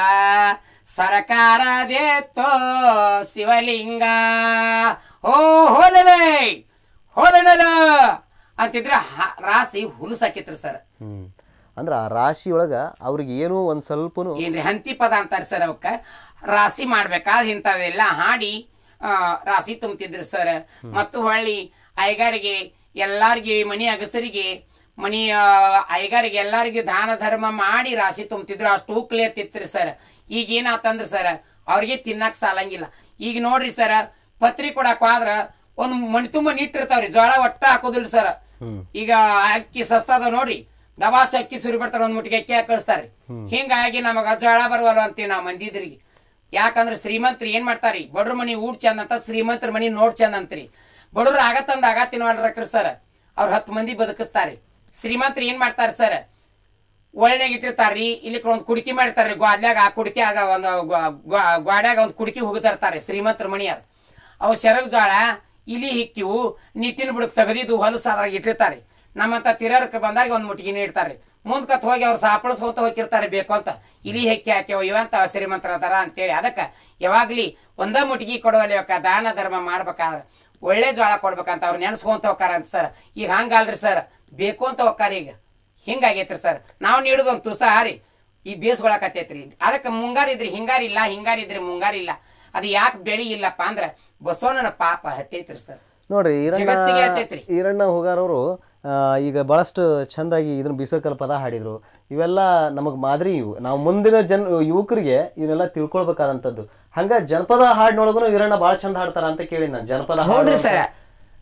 ಸರಕಾರದೇತ್ತೋ ಶಿವಲಿಂಗ ಓ ಹೋಲಲೆ ಹೋಲನಲ ಅಂತಿದ್ರೆ ಹ- ರಾಸಿ ಹುಲಸಾಕಿತ್ರಿ ಸರ್ ಹ್ಮ್ ಅಂದ್ರ ಆ ರಾಶಿಯೊಳಗ ಅವ್ರಿಗೆ ಏನೋ ಒಂದ್ ಸ್ವಲ್ಪನು ಏನ್ರಿ ಹಂತಿ ಪದ ಅಂತಾರೆ ಸರ್ ಅವಕ್ಕ ರಾಸಿ ಮಾಡ್ಬೇಕಾದ್ರೆ ಇಂಥವೆಲ್ಲ ಹಾಡಿ ಆ, ರಾಸಿ ತುಂಬ್ತಿದ್ರು ಸರ್ ಮತ್ತು ಹೊಳ್ಳಿ ಐಗಾರಿಗೆ ಎಲ್ಲಾರ್ಗಿ ಮನಿ ಅಗಸರಿಗೆ ಮನಿ ಆ, ಐಗಾರಿಗೆ ಎಲ್ಲಾರ್ಗಿ ದಾನ ಧರ್ಮ ಮಾಡಿ ರಾಸಿ ತುಂಬ್ತಿದ್ರು ಅಷ್ಟು ಉಕ್ಲೆ ಇರ್ತಿತ್ರಿ ಸರ್ ಈಗ ಏನಾತಂದ್ರ ಸರ್ ಅವ್ರಿಗೆ ತಿನ್ನಕ್ ಸಾಲಂಗಿಲ್ಲ ಈಗ ನೋಡ್ರಿ ಸರ್ ಪತ್ರಿ ಕೊಡಕ್ ಹೋದ್ರ ಒಂದ್ ಮಣಿ ತುಂಬ ನಿಟ್ಟಿರ್ತಾವ್ರಿ ಜೋಳ ಒಟ್ಟ ಹಾಕೋದಿಲ್ಲ ಸರ್ ಈಗ ಅಕ್ಕಿ ಸಸ್ತಾದ ನೋಡ್ರಿ ದವಾಸ ಅಕ್ಕಿ ಸುರಿ ಬರ್ತಾರ ಒಂದ್ ಮುಟ್ಟಿಗೆ ಅಕ್ಕಿ ಹಾಕಿ ಕಳಿಸ್ತಾರ್ರಿ ಹಿಂಗಾಗಿ ನಮಗ ಜೋಳ ಬರುವಲ್ಲ ಅಂತೀವಿ ನಾವು ಮಂದಿದ್ರಿಗೆ ಯಾಕಂದ್ರೆ ಶ್ರೀಮಂತರು ಏನ್ ಮಾಡ್ತಾರಿ ಬಡ್ರ ಮನಿ ಊಡ್ ಚಂದ ಅಂತ ಶ್ರೀಮಂತರ ಮನಿ ನೋಡ್ ಚಂದ ಅಂತ್ರಿ ಬಡವ್ರು ಆಗತ್ತಂದ ಆಗ ತಿನ್ವಾಡ್ರಕ್ರಿ ಸರ್ ಅವ್ರ ಹತ್ತು ಮಂದಿ ಬದುಕಿಸ್ತಾರಿ ಶ್ರೀಮಂತರು ಏನ್ ಮಾಡ್ತಾರ ಸರ್ ಒಳ್ಳೆನಾಗ ಇಟ್ಟಿರ್ತಾರ್ರಿ ಇಲ್ಲಿ ಒಂದ್ ಕುಡಿಕಿ ಮಾಡಿರ್ತಾರ್ರಿ ಗ್ವಾದ್ಯಾಗ ಆ ಕುಡಿಕೆ ಆಗ ಒಂದು ಗ್ವಾಡ್ಯಾಗ ಒಂದ್ ಕುಡಿಕಿ ಹೋಗಿರ್ತಾರೆ ಶ್ರೀಮಂತರ ಮನಿಯಾರ ಅವು ಸೆರಗ್ ಜೋಳ ಇಲಿ ಹಿಕ್ಕಿವು ನಿಟ್ಟಿನ ಬುಡಕ್ ತೆಗೆದಿದ್ದು ಹೊಲಸಾದ್ರಾಗ ಇಟ್ಟಿರ್ತಾರೆ ನಮ್ಮಂತ ತಿರರ್ಕ ಬಂದಾಗ ಒಂದ್ ಮುಟ್ಟಿಗೆ ನೀಡ್ತಾರೆ ಮುಂದ್ಕತ್ ಹೋಗಿ ಅವ್ರು ಸಾಪಳಿಸ್ಕೊಂತ ಹೋಗಿರ್ತಾರೆ ಬೇಕು ಅಂತ ಇಲಿ ಹೆಕ್ಕಿ ಹಾಕ್ಯವ ಇವಂತ ಶ್ರೀಮಂತರ ಅದಾರ ಅಂತೇಳಿ ಅದಕ್ಕ ಯಾವಾಗ್ಲಿ ಒಂದ ಮುಟ್ಟಿಗೆ ಕೊಡುವಲ್ಲಿ ದಾನ ಧರ್ಮ ಮಾಡ್ಬೇಕಾದ್ರೆ ಒಳ್ಳೆ ಜೋಳ ಕೊಡ್ಬೇಕಂತ ಅವ್ರು ನೆನ್ಸ್ಕೊಂತ ಹೋಗ್ತಾರ ಅಂತ ಸರ್ ಈಗ ಹಂಗಲ್ರಿ ಸರ್ ಬೇಕು ಅಂತ ಹೋಗ್ತಾರ ಈಗ ಹಿಂಗಾಗೈತ್ರಿ ಸರ್ ನಾವು ನೀಡುದು ಒಂದು ತುಸ ರೀ ಈ ಬೇಸ್ಕೊಳಕತ್ತೈತ್ರಿ ಅದಕ್ಕೆ ಮುಂಗಾರ ಇದ್ರಿ ಹಿಂಗಾರ ಇಲ್ಲ ಹಿಂಗಾರ ಇದ್ರಿ ಮುಂಗಾರ ಇಲ್ಲ ಅದು ಯಾಕೆ ಬೆಳಿ ಇಲ್ಲಪ್ಪ ಅಂದ್ರ ಬಸವಣ್ಣನ ಪಾಪ ಹತ್ತೈತ್ರಿ ಸರ್ ನೋಡ್ರಿ ಈರಣ್ಣ ಜಗತ್ತಿಗೆ ಹತ್ತೈತ್ರಿ. ಈರಣ್ಣ ಹುಗಾರವರು ಈಗ ಬಹಳಷ್ಟು ಚಂದಾಗಿ ಇದನ್ನ ಬೀಸಕಲ್ ಪದ ಹಾಡಿದ್ರು ಇವೆಲ್ಲ ನಮಗ್ ಮಾದರಿ ಇವು ನಾವು ಮುಂದಿನ ಜನ್ ಯುವಕರಿಗೆ ಇವನ್ನೆಲ್ಲ ತಿಳ್ಕೊಳ್ಬೇಕಾದಂಥದ್ದು ಹಂಗ ಜನಪದ ಹಾಡಿನೊಳಗೂ ಈರಣ್ಣ ಬಹಳ ಚಂದ ಹಾಡ್ತಾರ ಅಂತ ಕೇಳಿ ನಾನು ಜನಪದ ಹಾಡು ಹೌದ್ರಿ ಅಂತ. ಸರ್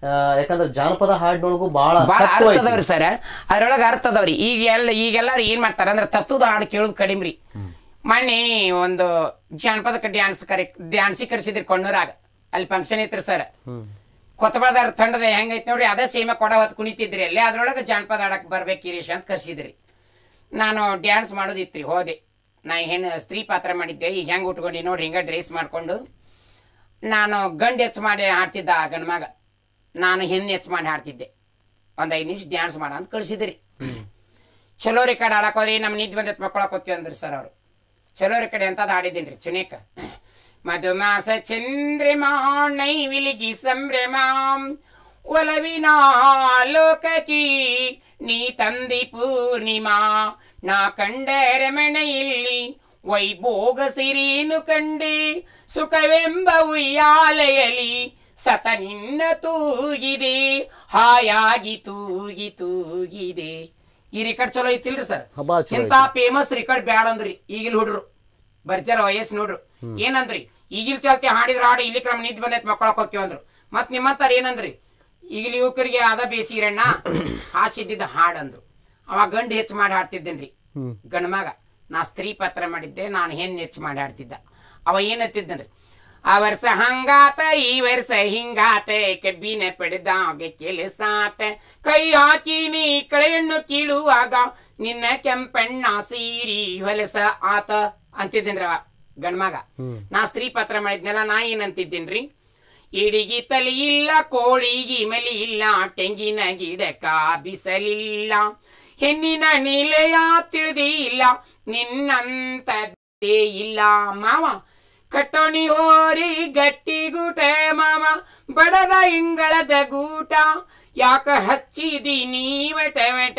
ಆ, ಯಾಕಂದ್ರೆ ಜಾನಪದ ಹಾಡಿನೊಳಗೂ ಬಹಳ ಭಾಳ ಸತ್ವ ಅರ್ಥ ಐತಿ. ಅದಾವ್ರಿ ಸರ್ ಅದ್ರೊಳಗೆ ಅರ್ಥ ಅದಾವ್ರಿ ಈಗ ಎಲ್ಲ ಈಗೆಲ್ಲಾರು ಏನ್ ಮಾಡ್ತಾರ ಅಂದ್ರೆ ತತ್ವದ ಹಾಡು ಕೇಳೋದು ಕಡಿಮೆ ರೀ ಮೊನ್ನೆ ಒಂದು ಜಾನಪದ ಡ್ಯಾನ್ಸ್ ಕರಿ ಡ್ಯಾನ್ಸಿ ಕರೆಸಿದ್ರಿ ಕೊಣ್ಣೂರಾಗ ಅಲ್ಲಿ ಫಂಕ್ಷನ್ ಐತ್ರಿ ಸರ್ ಕೊತ್ತಬಾದಾರ ತಂಡದ ಹೆಂಗೈತಿ ನೋಡ್ರಿ ಅದೇ ಸೇಮೆ ಕೊಡ ಹೊತ್ತು ಕುಣಿತಿದ್ರಿ ಅಲ್ಲಿ ಅದ್ರೊಳಗೆ ಜಾನಪದ ಆಡಕ್ ಬರ್ಬೇಕು ಗಿರೀಶ್ ಅಂತ ಕರ್ಸಿದ್ರಿ ನಾನು ಡ್ಯಾನ್ಸ್ ಮಾಡೋದಿತ್ರಿ ಹೋದೆ ನಾ ಹೆಣ್ಣು ಸ್ತ್ರೀ ಪಾತ್ರ ಮಾಡಿದ್ದೆ ಈಗ ಹೆಂಗ್ ಉಟ್ಕೊಂಡು ನೋಡಿ ಹಿಂಗ ಡ್ರೆಸ್ ಮಾಡ್ಕೊಂಡು ನಾನು ಗಂಡು ಹೆಚ್ಚು ಮಾಡಿ ಹಾಡ್ತಿದ್ದ ಆ ಗಂಡ ಮಗ ನಾನು ಹೆಣ್ಣು ಹೆಚ್ಚು ಮಾಡಿ ಹಾಡ್ತಿದ್ದೆ ಒಂದ್ ಐದು ನಿಮಿಷ ಡ್ಯಾನ್ಸ್ ಮಾಡ ಅಂತ ಕಳ್ಸಿದ್ರಿ ಚಲೋ ರೆಕಾರ್ಡ್ ಆಡಕ್ ಹೋದ್ರಿ ನಮ್ಮ ನಿದ್ದೆ ಬಂದೈತೆ ಮಕ್ಕಳಕ್ಕೆ ಹೋಗ್ತೀವಿ ಅಂದ್ರಿ ಸರ್ ಅವರು ಚಲೋ ರೆಕಾರ್ಡ್ ಎಂತದ್ ಹಾಡಿದ್ದೀನಿ ಚುನೇಕ ಮಧುಮಾಸ ಚಂದ್ರಮಾ ನೈವಿಲಿಗಿ ಸಂಭ್ರಮಾಂ ಒಲವಿನ ಲೋಕಕಿ ನೀ ತಂದಿ ಪೂರ್ಣಿಮಾ ನಾ ಕಂಡರೆ ಮನೆಯಲ್ಲಿ ವೈಭೋಗ ಸಿರೀನು ಕಂಡೆ ಸುಖವೆಂಬ ಉಯ್ಯಾಲೆಯಲಿ ಸತ ನಿನ್ನ ತೂಗಿದೆ ಹಾಯಾಗಿ ತೂಗಿ ತೂಗಿದೆ ಈ ರೆಕಾರ್ಡ್ ಚಲೋ ಐತಿಲ್ರಿ ಸರ್ ಹಬ್ಬ ಚಲೋ ಇಂತ ಫೇಮಸ್ ರೆಕಾರ್ಡ್ ಬ್ಯಾಡ ಅಂದ್ರಿ ಈಗಿಲ್ ಹುಡ್ರು ಬರ್ಜಾರ ವಯಸ್ಸು ನೋಡ್ರು ಏನಂದ್ರಿ ಈಗಿಲ್ ಚಲ್ತಿ ಹಾಡಿದ್ರ ಹಾಡು ಇಲ್ಲಿ ಕ್ರಮ ನಿಂತು ಬಂದೈತ್ ಮಕ್ಕಳಕ್ ಹೋಗ್ತೀವಿ ಅಂದ್ರು ಮತ್ ನಿಮ್ಮತ್ತಾರ ಏನಂದ್ರಿ ಈಗಿನ ಯುವಕರಿಗೆ ಅದ ಬೇಸಿರಣ್ಣ ಹಾಸಿದ್ದಿದ್ದ ಹಾಡ್ ಅಂದ್ರು ಅವಾಗ ಗಂಡು ಹೆಚ್ಚು ಮಾಡಿ ಹಾಡ್ತಿದ್ದೇನ್ರಿ ಗಂಡ ಮಗ ನಾ ಸ್ತ್ರೀ ಪಾತ್ರ ಮಾಡಿದ್ದೆ ನಾನು ಹೆಣ್ಣು ಹೆಚ್ಚು ಮಾಡಿ ಹಾಡ್ತಿದ್ದ ಅವ ಏನತ್ತಿದ್ದನ್ರಿ ಆ ವರ್ಷ ಹಂಗಾತ ಈ ವರ್ಷ ಹಿಂಗಾತ ಕಬ್ಬಿನ ಪಡೆದಾಗ ಕೆಲಸಾತ ಕೈ ಹಾಕಿ ನೀ ಕಳೆಯನ್ನು ಕೀಳುವಾಗ ನಿನ್ನ ಕೆಂಪಣ್ಣ ಸೀರಿ ಹೊಲಸ ಆತ ಅಂತಿದ್ದೇನ್ರಿ ಅವ ಗಂಡ್ಮಗ ನಾ ಸ್ತ್ರೀ ಪಾತ್ರ ಮಾಡಿದ್ನೆಲ್ಲ ನಾ ಏನಂತಿದ್ದೇನ್ರಿ ಇಡಿಗಿ ತಲಿ ಇಲ್ಲ ಕೋಳಿಗಿ ಮಲಿ ಇಲ್ಲ ತೆಂಗಿನ ಗಿಡಕ ಬಿಸಲಿಲ್ಲ ಹೆಣ್ಣಿನ ನಿಲೆಯ ತಿಳಿದಿಲ್ಲ ನಿನ್ನಂತದ್ದೇ ಇಲ್ಲ ಮಾವ ಕಟ್ಟೋಣಿ ಹೋರಿ ಗಟ್ಟಿ ಗೂಟ ಮಾವ ಬಡದ ಇಂಗಳದ ಗೂಟ ಯಾಕ ಹಚ್ಚಿದಿ ನೀವಟ ವೆಟ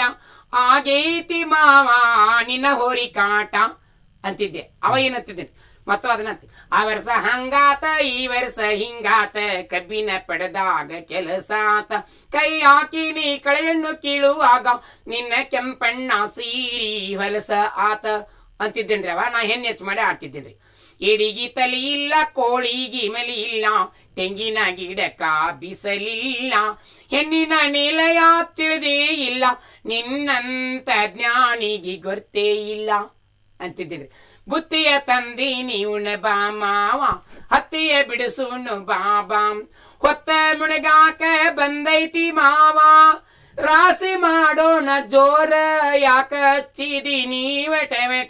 ಆಗೈತಿ ಮಾವ ನಿನ್ನ ಹೋರಿ ಕಾಟ ಅಂತಿದ್ದೆ ಅವ ಏನಂತಿದ್ದೆ ಮತ್ತು ಅದನ್ನ ಆ ವರ್ಷ ಹಂಗಾತ ಈ ವರ್ಷ ಹಿಂಗಾತ ಕಬ್ಬಿನ ಪಡೆದಾಗ ಕೆಲಸಾತ ಕೈ ಹಾಕಿ ನೀ ಕಳೆಯನ್ನು ಕೀಳುವಾಗ ನಿನ್ನ ಕೆಂಪಣ್ಣ ಸೀರಿ ಹೊಲಸ ಆತ ಅಂತಿದ್ದೇನ್ರಿ ಅವ ನಾ ಹೆಣ್ಣು ಹೆಚ್ಚು ಮಾಡಿ ಆಡ್ತಿದ್ದೇನ್ರಿ ಇಡಿಗಿ ತಲಿ ಇಲ್ಲ ಕೋಳಿಗಿ ಮಲಿ ಇಲ್ಲ ತೆಂಗಿನ ಗಿಡಕ ಬಿಸಲಿಲ್ಲ ಹೆಣ್ಣಿನ ನಿಲಯ ತಿಳಿದೇ ಇಲ್ಲ ನಿನ್ನಂತ ಜ್ಞಾನಿಗೆ ಗೊತ್ತೇ ಇಲ್ಲ ಅಂತಿದ್ದೀರಿ ಬುತ್ತಿಯ ತಂದಿ ನೀವುಣ ಬಾ ಮಾವ ಹತ್ತಿಯ ಬಿಡಿಸುಣು ಬಾಬಾ ಹೊತ್ತ ಮುಣಗಾಕ ಬಂದೈತಿ ಮಾವ ರಾಸಿ ಮಾಡೋಣ ಜೋರ ಯಾಕ ಹಚ್ಚಿದಿ ನೀವೆಟ ವೆಟ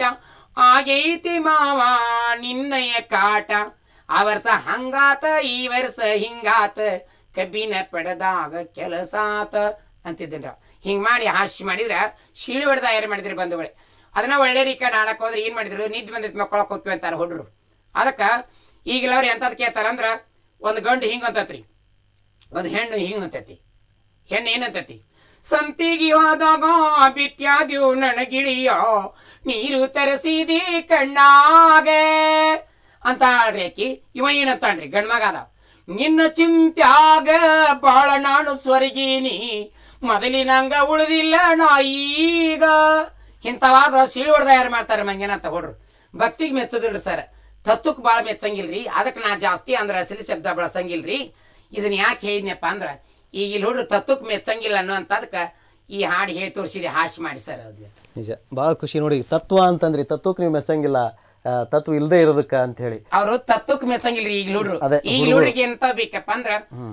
ಆಗೈತಿ ಮಾವ ನಿನ್ನಯ ಕಾಟ ಆ ವರ್ಷ ಹಂಗಾತ ಈ ವರ್ಷ ಹಿಂಗಾತ ಕಬ್ಬಿನ ಪಡೆದಾಗ ಕೆಲಸಾತ ಅಂತಿದ್ದೇನ್ರ ಹಿಂಗ್ ಮಾಡಿ ಹಾಸ್ಯ ಮಾಡಿದ್ರ ಶೀಳಿ ಹೊಡೆದ ಯಾರು ಮಾಡಿದ್ರಿ ಬಂಧುಗಳೇ ಅದನ್ನ ಒಳ್ಳೆ ರೀಕಂಡ್ ಆಡಕ್ ಹೋದ್ರೆ ಏನ್ ಮಾಡಿದ್ರು ನಿದ್ದೆ ಬಂದೈತಿ ಮಕ್ಕಳಕ್ ಹೋಗ್ತೀವಿ ಅಂತಾರ ಹುಡ್ರು ಅದಕ್ಕ ಈಗಿಲ್ಲ ಅವ್ರು ಎಂತದ್ ಕೇಳ್ತಾರ ಅಂದ್ರ ಒಂದ್ ಗಂಡು ಹಿಂಗ್ ಅಂತತ್ರಿ ಒಂದ್ ಹೆಣ್ಣು ಹಿಂಗ್ ಅಂತತಿ ಹೆಣ್ಣು ಏನಂತತಿ ಸಂತಿಗೆ ಹೋದಾಗ ಬಿಟ್ಯಾದ್ಯು ನನಗಿಳಿಯೋ ನೀರು ತರಸಿದಿ ಕಣ್ಣಾಗೆ ಅಂತ ಆಡ್ರಿ ಆಕಿ ಇವ ಏನಂತಾನ್ರಿ ಗಂಡ್ಮಗ ಅದಾವ ನಿನ್ನ ಚಿಂತ್ಯಾಗ ಬಾಳ ನಾನು ಸ್ವರ್ಗೀನಿ ಮೊದಲಿನಂಗ ಉಳಿದಿಲ್ಲ ನಾ ಈಗ ಇಂಥವಾದ್ರ ಸಿಳಿ ಹೊಡೆದ ಯಾರು ಮಾಡ್ತಾರೆ ಮಂಗೇನ ತಗೊಡ್ರು ಭಕ್ತಿಗೆ ಮೆಚ್ಚೋದಿಲ್ರಿ ಸರ್ ತತ್ವಕ್ ಬಾಳ ಮೆಚ್ಚಂಗಿಲ್ರಿ ಅದಕ್ಕೆ ನಾ ಜಾಸ್ತಿ ಅಂದ್ರ ಅಸಲಿ ಶಬ್ದ ಬಳಸಂಗಿಲ್ರಿ ಇದನ್ನ ಯಾಕೆ ಹೇಳಿದ್ನಪ್ಪ ಅಂದ್ರ ಈಗ ಇಲ್ಲಿ ಹುಡ್ರು ತತ್ವಕ್ ಮೆಚ್ಚಂಗಿಲ್ಲ ಅನ್ನೋಂತದಕ್ಕ ಈ ಹಾಡು ಹೇಳಿ ತೋರಿಸಿದೆ ಹಾಸ್ಯ ಮಾಡಿ ಸರ್ ಅದು ನಿಜ ಬಹಳ ಖುಷಿ ನೋಡಿ ತತ್ವ ಅಂತಂದ್ರಿ ತತ್ವಕ್ಕೆ ನೀವು ಮೆಚ್ಚಂಗಿಲ್ಲ ಆ, ತತ್ವ ಇಲ್ದೇ ಇರೋದಕ್ಕ ಅಂತ ಹೇಳಿ ಅವ್ರು ತತ್ವಕ್ ಮೆಚ್ಚಂಗಿಲ್ರಿ ಈಗ ಹುಡ್ರು ಅದೇ, ಈಗ ಹುಡುಗ್ರು. ಹುಡ್ರಿಗೆ ಎಂತ ಬೇಕಪ್ಪ ಅಂದ್ರ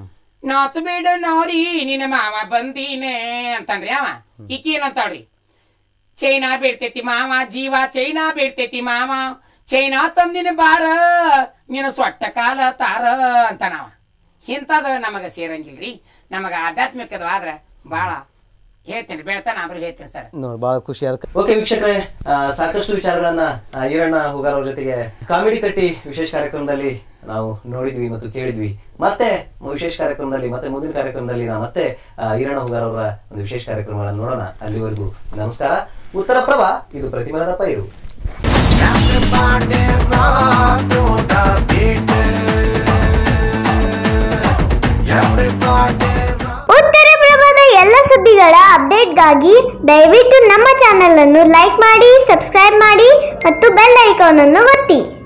ನಾಚಬೇಡ ನಾರಿ ನಿನ್ನ ಮಾವ ಬಂದೀನೆ ಅಂತನ್ರಿ ಅವ ಈಕಿ ಏನಂತಾಳ್ರಿ ಚೈನಾ ಬೇಡ್ತೈತಿ ಮಾವ ಜೀವ ಚೈನಾ ಬೇಡ್ತೈತಿ ಮಾವ ಚೈನಾ ತಂದಿನ ಬಾರ ನೀನು ಸೊಟ್ಟ ಕಾಲ ತಾರ ಅಂತಾನವ ಇಂಥದ ನಮಗ ಸೇರಂಗಿಲ್ರಿ ನಮಗ ಆಧ್ಯಾತ್ಮಿಕದವಾದ್ರ ಬಾಳ ಹೇಳ್ತೇನೆ ಬೆಳ್ತಾನ ಆದ್ರೂ ಹೇಳ್ತೇನೆ ಸರ್ ನೋಡಿ ಬಹಳ ಖುಷಿ ಅದಕ್ಕೆ ಓಕೆ ವೀಕ್ಷಕರೇ ಆ, ಸಾಕಷ್ಟು ವಿಚಾರಗಳನ್ನ ಆ, ಈರಣ್ಣ ಹುಗಾರ್ ಅವ್ರ ಜೊತೆಗೆ ಕಾಮಿಡಿ ಕಟ್ಟಿ ವಿಶೇಷ ಕಾರ್ಯಕ್ರಮದಲ್ಲಿ ನಾವು ನೋಡಿದ್ವಿ ಮತ್ತು ಕೇಳಿದ್ವಿ ಮತ್ತೆ ವಿಶೇಷ ಕಾರ್ಯಕ್ರಮದಲ್ಲಿ ಮತ್ತೆ ಮುಂದಿನ ಕಾರ್ಯಕ್ರಮದಲ್ಲಿ ನಾವು ಮತ್ತೆ ಆ, ಈರಣ್ಣ ಹುಗಾರ್ ಅವರ ಒಂದು ವಿಶೇಷ ಕಾರ್ಯಕ್ರಮಗಳನ್ನು ನೋಡೋಣ ಅಲ್ಲಿವರೆಗೂ ನಮಸ್ಕಾರ ಉತ್ತರ ಪ್ರಭ ಇದು ಪ್ರತಿಮನದ ಪೈರು Everybody rock to the beat. Everybody rock. ಉತ್ತರ ಪ್ರಭದ ಎಲ್ಲ ಸುದ್ದಿಗಳ ಅಪ್ಡೇಟ್ಗಾಗಿ ದಯವಿಟ್ಟು ನಮ್ಮ ಚಾನೆಲ್ ಅನ್ನು ಲೈಕ್ ಮಾಡಿ ಸಬ್ಸ್ಕ್ರೈಬ್ ಮಾಡಿ ಮತ್ತು ಬೆಲ್ ಐಕಾನ್ ಅನ್ನು ಒತ್ತಿ